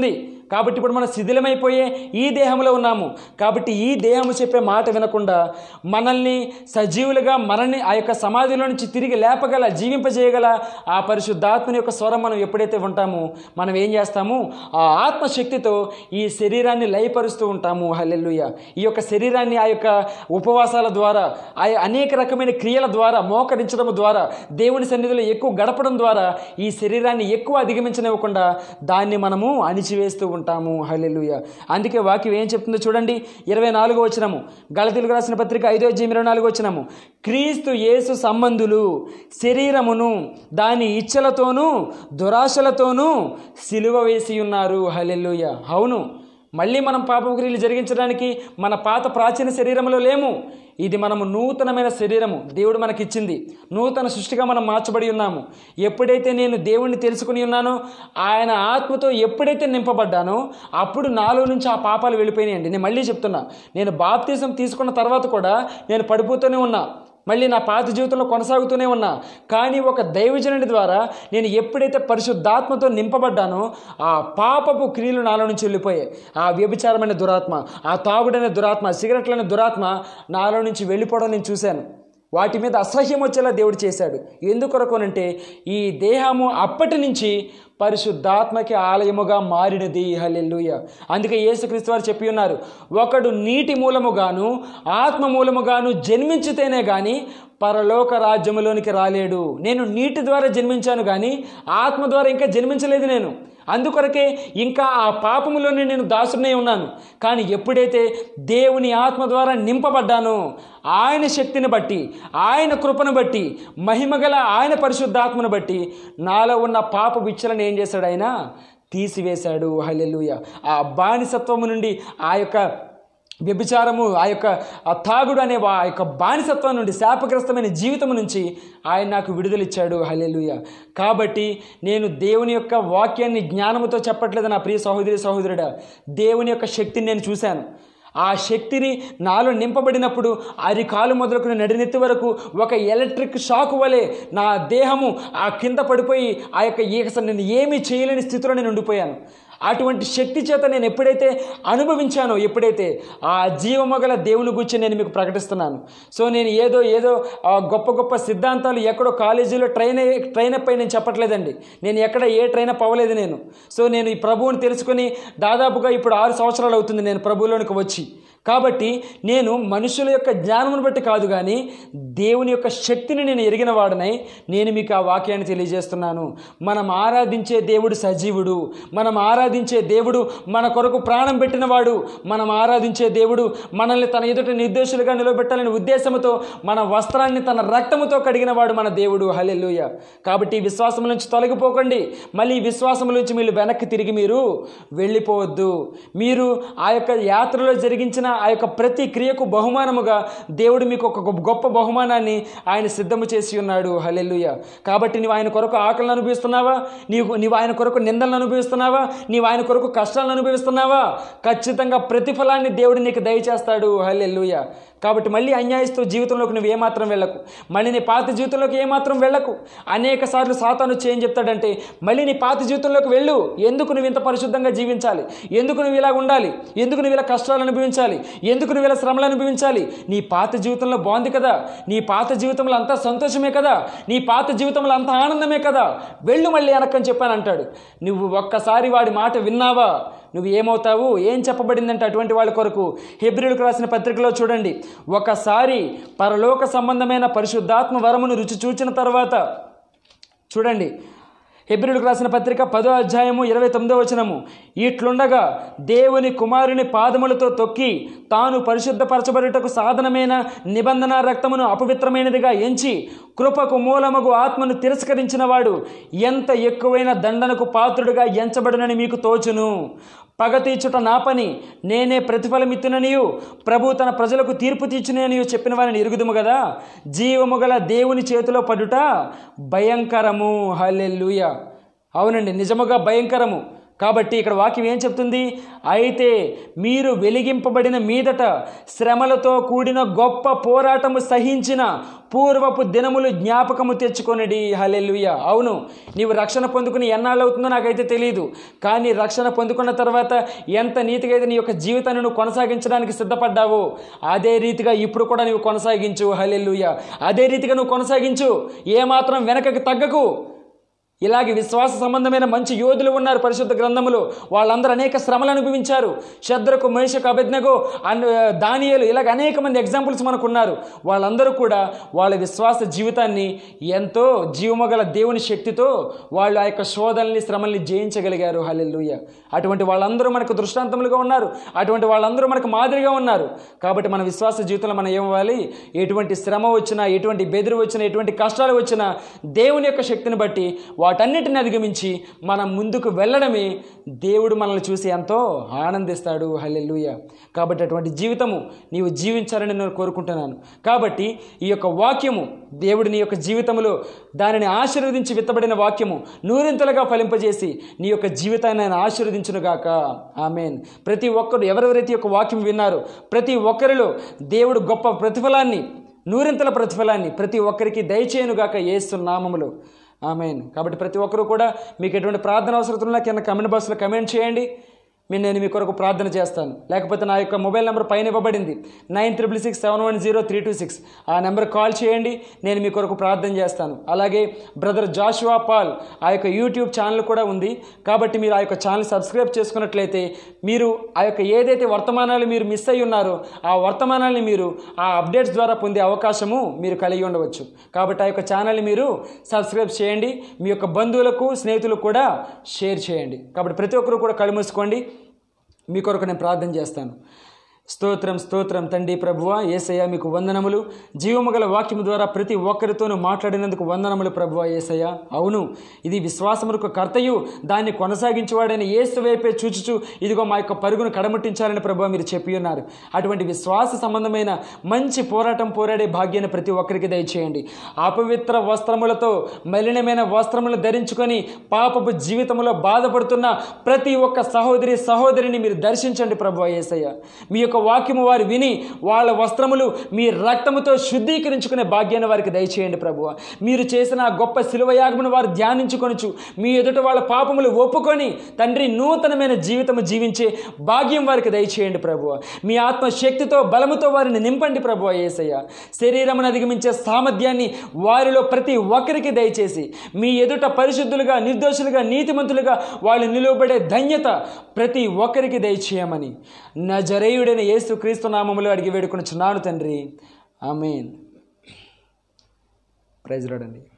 కాబట్టి ఇప్పుడు మనం శిథిలమైపోయే ఈ దేహంలో ఉన్నాము కాబట్టి ఈ దేహము చెప్పే మాట వినకుండా మనల్ని సజీవులుగా మనల్ని ఆ యొక్క సమాధిలో నుంచి తిరిగి లేపగల జీవింపజేయగల ఆ పరిశుద్ధాత్మని యొక్క స్వరం మనం ఎప్పుడైతే ఉంటామో మనం ఏం చేస్తాము ఆ ఆత్మశక్తితో ఈ శరీరాన్ని లయపరుస్తూ ఉంటాము హల్లెలూయ ఈ యొక్క శరీరాన్ని ఆ యొక్క ఉపవాసాల ద్వారా ఆ అనేక రకమైన క్రియల ద్వారా మోకరించడం ద్వారా దేవుని సన్నిధిలో ఎక్కువ గడపడం ద్వారా ఈ శరీరాన్ని ఎక్కువ అధిగమించనివ్వకుండా దాన్ని మనము అణిచివేస్తూ ఉంటాము హల్లెలూయ అందుకే వాక్యం ఏం చెప్తుందో చూడండి ఇరవై నాలుగో వచ్చినము గళతీలకు రాసిన పత్రిక ఐదో అధ్యాయం ఇరవై నాలుగో వచ్చినము క్రీస్తు యేసు సంబంధులు శరీరమును దాని ఇచ్చలతోనూ దురాశలతోనూ సిలువ వేసి ఉన్నారు హల్లెలూయ అవును మళ్ళీ మనం పాపక్రియలు జరిగించడానికి మన పాత ప్రాచీన శరీరంలో లేము ఇది మనము నూతనమైన శరీరము దేవుడు మనకిచ్చింది నూతన సృష్టిగా మనం మార్చబడి ఉన్నాము ఎప్పుడైతే నేను దేవుణ్ణి తెలుసుకుని ఉన్నానో ఆయన ఆత్మతో ఎప్పుడైతే నింపబడ్డానో అప్పుడు నాలో నుంచి ఆ పాపాలు వెళ్ళిపోయినాయండి నేను మళ్ళీ చెప్తున్నా నేను బాప్తీసం తీసుకున్న తర్వాత కూడా నేను పడిపోతూనే ఉన్నా మళ్ళీ నా పాత జీవితంలో కొనసాగుతూనే ఉన్నా కానీ ఒక దైవజనుడి ద్వారా నేను ఎప్పుడైతే పరిశుద్ధాత్మతో నింపబడ్డానో ఆ పాపపు క్రియలు నాలో నుంచి వెళ్ళిపోయాయి ఆ వ్యభిచారమైన దురాత్మ ఆ తాగుడైన దురాత్మ సిగరెట్లైన దురాత్మ నాలో నుంచి వెళ్ళిపోవడం నేను చూశాను వాటి మీద అసహ్యం వచ్చేలా దేవుడు చేశాడు ఎందుకొరకునంటే ఈ దేహము అప్పటి నుంచి పరిశుద్ధాత్మకి ఆలయముగా మారినది హల్లెలూయ అందుకే యేసుక్రీస్తు వారు చెప్పి ఉన్నారు ఒకడు నీటి మూలముగాను ఆత్మ మూలముగాను జన్మించితేనే కానీ పరలోక రాజ్యములోనికి రాలేడు నేను నీటి ద్వారా జన్మించాను కానీ ఆత్మ ద్వారా ఇంకా జన్మించలేదు నేను అందుకొరకే ఇంకా ఆ పాపములోనే నేను దాసునే ఉన్నాను కానీ ఎప్పుడైతే దేవుని ఆత్మ ద్వారా నింపబడ్డానో ఆయన శక్తిని బట్టి ఆయన కృపను బట్టి మహిమగల ఆయన పరిశుద్ధాత్మను బట్టి నాలో ఉన్న పాప విచ్చలను ఏం చేశాడు ఆయన తీసివేశాడు హల్లెలూయ ఆ బానిసత్వము నుండి ఆ యొక్క వ్యభిచారము ఆ యొక్క ఆ తాగుడు అనే ఆ యొక్క బానిసత్వం నుండి శాపగ్రస్తమైన జీవితం నుంచి ఆయన నాకు విడుదలిచ్చాడు హల్లెలూయ కాబట్టి నేను దేవుని యొక్క వాక్యాన్ని జ్ఞానముతో చెప్పట్లేదు నా ప్రియ సహోదరి సహోదరుడా దేవుని యొక్క శక్తిని నేను చూశాను ఆ శక్తిని నాలో నింపబడినప్పుడు అరికాలు మొదలుకుని నడినెత్తి వరకు ఒక ఎలక్ట్రిక్ షాక్ వలె నా దేహము ఆ కింద పడిపోయి ఆ యొక్క ఈ అసలు నేను ఏమీ చేయలేని స్థితిలో నేను ఉండిపోయాను అటువంటి శక్తి చేత నేను ఎప్పుడైతే అనుభవించానో ఎప్పుడైతే ఆ జీవమగల దేవుని గురించి నేను మీకు ప్రకటిస్తున్నాను సో నేను ఏదో ఏదో ఆ గొప్ప గొప్ప సిద్ధాంతాలు ఎక్కడో కాలేజీలో ట్రైన్ అయ్యే ట్రైన్ అప్ అయి నేను చెప్పట్లేదండి నేను ఎక్కడ ఏ ట్రైన్ అప్ అవ్వలేదు నేను సో నేను ఈ ప్రభువుని తెలుసుకొని దాదాపుగా ఇప్పుడు ఆరు సంవత్సరాలు అవుతుంది నేను ప్రభువులోనికి వచ్చి కాబట్టి నేను మనుషుల యొక్క జ్ఞానమును బట్టి కాదు కానీ దేవుని యొక్క శక్తిని నేను ఎరిగిన వాడనై నేను మీకు ఆ వాక్యాన్ని తెలియజేస్తున్నాను మనం ఆరాధించే దేవుడు సజీవుడు మనం ఆరాధించే దేవుడు మన కొరకు ప్రాణం పెట్టినవాడు మనం ఆరాధించే దేవుడు మనల్ని తన ఎదుట నిర్దోషులుగా నిలబెట్టాలనే ఉద్దేశంతో మన వస్త్రాన్ని తన రక్తముతో కడిగినవాడు మన దేవుడు హలెల్లుయ కాబట్టి ఈ విశ్వాసం నుంచి తొలగిపోకండి మళ్ళీ ఈ విశ్వాసం నుంచి మీరు వెనక్కి తిరిగి మీరు వెళ్ళిపోవద్దు మీరు ఆ యొక్క యాత్రలో జరిగించిన ఆ యొక్క ప్రతి క్రియకు బహుమానముగా దేవుడు మీకు ఒక గొప్ప- గొప్ప బహుమానాన్ని ఆయన సిద్ధము చేసి ఉన్నాడు హలెల్లుయ కాబట్టి నీవు ఆయన కొరకు ఆకలిని అనుభవిస్తున్నావా నీవు నీవు ఆయన కొరకు నిందలను అనుభవిస్తున్నావా నీవు ఆయన కొరకు కష్టాలను అనుభవిస్తున్నావా ఖచ్చితంగా ప్రతిఫలాన్ని దేవుడు నీకు దయచేస్తాడు హల్లెలూయ కాబట్టి మళ్ళీ అన్యాయస్తూ జీవితంలోకి నువ్వు ఏమాత్రం వెళ్ళకు మళ్ళీ నీ పాత జీవితంలోకి ఏమాత్రం వెళ్ళకు అనేక సార్లు సాతాను వచ్చి ఏం చెప్తాడంటే మళ్ళీ నీ పాత జీవితంలోకి వెళ్ళు ఎందుకు నువ్వు ఇంత పరిశుద్ధంగా జీవించాలి ఎందుకు నువ్వు ఇలా ఉండాలి ఎందుకు నువ్వు ఇలా కష్టాలు అనుభవించాలి ఎందుకు నువ్వు ఇలా శ్రమలు అనుభవించాలి నీ పాత జీవితంలో బాగుంది కదా నీ పాత జీవితంలో అంతా సంతోషమే కదా నీ పాత జీవితంలో అంత ఆనందమే కదా వెళ్ళు మళ్ళీ వెనక్కని చెప్పాను అంటాడు నువ్వు ఒక్కసారి వాడి మాట విన్నావా నువ్వు ఏమవుతావు ఏం చెప్పబడిందంటే అటువంటి వాళ్ళ కొరకు హెబ్రిలకు రాసిన పత్రికలో చూడండి ఒకసారి పరలోక సంబంధమైన పరిశుద్ధాత్మ వరమును రుచి చూచిన తర్వాత చూడండి హెబ్రిలకు రాసిన పత్రిక పదో అధ్యాయము ఇరవై తొమ్మిదో వచనము ఇట్లుండగా దేవుని కుమారుని పాదములతో తొక్కి తాను పరిశుద్ధపరచబడుటకు సాధనమైన నిబంధన రక్తమును అపవిత్రమైనదిగా ఎంచి కృపకు మూలమగు ఆత్మను తిరస్కరించిన వాడు ఎంత ఎక్కువైన దండనకు పాత్రుడుగా ఎంచబడునని మీకు తోచును పగ తీర్చుట నా పని నేనే ప్రతిఫలమిత్తుననియు ప్రభు తన ప్రజలకు తీర్పు తీర్చుననియు చెప్పిన వారిని ఎరుగుదుము కదా జీవము గల దేవుని చేతిలో పడుట భయంకరము హల్లెలూయ అవునండి నిజముగా భయంకరము కాబట్టి ఇక్కడ వాక్యం ఏం చెప్తుంది అయితే మీరు వెలిగింపబడిన మీదట శ్రమలతో కూడిన గొప్ప పోరాటము సహించిన పూర్వపు దినములు జ్ఞాపకము తెచ్చుకొనడి హలెలుయ అవును నీవు రక్షణ పొందుకుని ఎన్నాళ్ళు అవుతుందో నాకైతే తెలియదు కానీ రక్షణ పొందుకున్న తర్వాత ఎంత నీతిగా అయితే నీ యొక్క జీవితాన్ని నువ్వు కొనసాగించడానికి సిద్ధపడ్డావో అదే రీతిగా ఇప్పుడు కూడా నువ్వు కొనసాగించు హలెలుయ అదే రీతిగా నువ్వు కొనసాగించు ఏమాత్రం వెనకకి తగ్గకు ఇలాగే విశ్వాస సంబంధమైన మంచి యోధులు ఉన్నారు పరిశుద్ధ గ్రంథములో వాళ్ళందరూ అనేక శ్రమలు అనుభవించారు శద్రకు మహిషకు అభిజ్ఞకు అన్ దానియలు ఇలాగ అనేక మంది ఎగ్జాంపుల్స్ మనకు ఉన్నారు వాళ్ళందరూ కూడా వాళ్ళ విశ్వాస జీవితాన్ని ఎంతో జీవమగల దేవుని శక్తితో వాళ్ళు ఆ యొక్క శోధనల్ని శ్రమల్ని జయించగలిగారు హల్లెలూయ అటువంటి వాళ్ళందరూ మనకు దృష్టాంతములుగా ఉన్నారు అటువంటి వాళ్ళందరూ మనకు మాదిరిగా ఉన్నారు కాబట్టి మన విశ్వాస జీవితంలో మనం ఏమవ్వాలి ఎటువంటి శ్రమ వచ్చినా ఎటువంటి బెదిరి వచ్చినా ఎటువంటి కష్టాలు వచ్చినా దేవుని యొక్క శక్తిని బట్టి వాటన్నిటిని అధిగమించి మనం ముందుకు వెళ్ళడమే దేవుడు మనల్ని చూసి ఎంతో ఆనందిస్తాడు హల్లెలూయ కాబట్టి అటువంటి జీవితము నీవు జీవించాలని నేను కోరుకుంటున్నాను కాబట్టి ఈ యొక్క వాక్యము దేవుడు నీ యొక్క జీవితంలో దానిని ఆశీర్వదించి విత్తబడిన వాక్యము నూరింతలుగా ఫలింపజేసి నీ యొక్క జీవితాన్ని ఆయన ఆశీర్వదించునుగాక ఆమెన్ ప్రతి ఒక్కరు ఎవరెవరైతే ఈ యొక్క వాక్యం విన్నారో ప్రతి ఒక్కరిలో దేవుడు గొప్ప ప్రతిఫలాన్ని నూరింతల ప్రతిఫలాన్ని ప్రతి ఒక్కరికి దయచేయనుగాక ఏసు నామములో ఆమెన్ కాబట్టి ప్రతి ఒక్కరూ కూడా మీకు ఎటువంటి ప్రార్థన అవసరం ఉన్నా కింద కమెంట్ బాక్స్లో కమెంట్ చేయండి మీ నేను మీ కొరకు ప్రార్థన చేస్తాను లేకపోతే నా యొక్క మొబైల్ నెంబర్ పైన ఇవ్వబడింది nine triple six seven one zero three two six ఆ నెంబర్ కాల్ చేయండి నేను మీ కొరకు ప్రార్థన చేస్తాను అలాగే బ్రదర్ జాషువా పాల్ ఆ యొక్క యూట్యూబ్ ఛానల్ కూడా ఉంది కాబట్టి మీరు ఆ యొక్క ఛానల్ సబ్స్క్రైబ్ చేసుకున్నట్లయితే మీరు ఆ యొక్క ఏదైతే వర్తమానాలు మీరు మిస్ అయి ఉన్నారో ఆ వర్తమానాల్ని మీరు ఆ అప్డేట్స్ ద్వారా పొందే అవకాశము మీరు కలిగి ఉండవచ్చు కాబట్టి ఆ యొక్క ఛానల్ని మీరు సబ్స్క్రైబ్ చేయండి మీ యొక్క బంధువులకు స్నేహితులకు కూడా షేర్ చేయండి కాబట్టి ప్రతి ఒక్కరు కూడా కళ్ళు మూసుకోండి మీ కొరకు నేను ప్రార్థన చేస్తాను స్తోత్రం స్తోత్రం తండ్రి ప్రభువ ఏసయ్య మీకు వందనములు జీవము గల వాక్యము ద్వారా ప్రతి ఒక్కరితోనూ మాట్లాడినందుకు వందనములు ప్రభువ ఏసయ్య అవును ఇది విశ్వాసములకు కర్తయు దాన్ని కొనసాగించేవాడైన ఏసు వైపే చూచుచు ఇదిగో మా యొక్క పరుగును కడముట్టించాలని ప్రభువ మీరు చెప్పి ఉన్నారు అటువంటి విశ్వాస సంబంధమైన మంచి పోరాటం పోరాడే భాగ్యాన్ని ప్రతి ఒక్కరికి దయచేయండి అపవిత్ర వస్త్రములతో మలినమైన వస్త్రములు ధరించుకొని పాపపు జీవితంలో బాధపడుతున్న ప్రతి ఒక్క సహోదరి సహోదరిని మీరు దర్శించండి ప్రభు ఏసయ్య మీ యొక్క వాక్యము వారు విని వాళ్ళ వస్త్రములు మీ రక్తముతో శుద్ధీకరించుకునే భాగ్యాన్ని వారికి దయచేయండి ప్రభువ మీరు చేసిన ఆ గొప్ప శిలువయాగమును వారు ధ్యానించుకొనుచు మీ ఎదుట వాళ్ళ పాపములు ఒప్పుకొని తండ్రి నూతనమైన జీవితము జీవించే భాగ్యం వారికి దయచేయండి ప్రభువ మీ ఆత్మ శక్తితో బలముతో వారిని నింపండి ప్రభువ ఏసయ్య శరీరమును అధిగమించే సామర్థ్యాన్ని వారిలో ప్రతి ఒక్కరికి దయచేసి మీ ఎదుట పరిశుద్ధులుగా నిర్దోషులుగా నీతిమంతులుగా వాళ్ళు నిలువబడే ధన్యత ప్రతి ఒక్కరికి దయచేయమని నా జరేయుడైన యేసు క్రీస్తు నామములో అడిగి వేడుకొని చున్నాను తండ్రి ఆమెన్ ప్రైజ్ రాడండి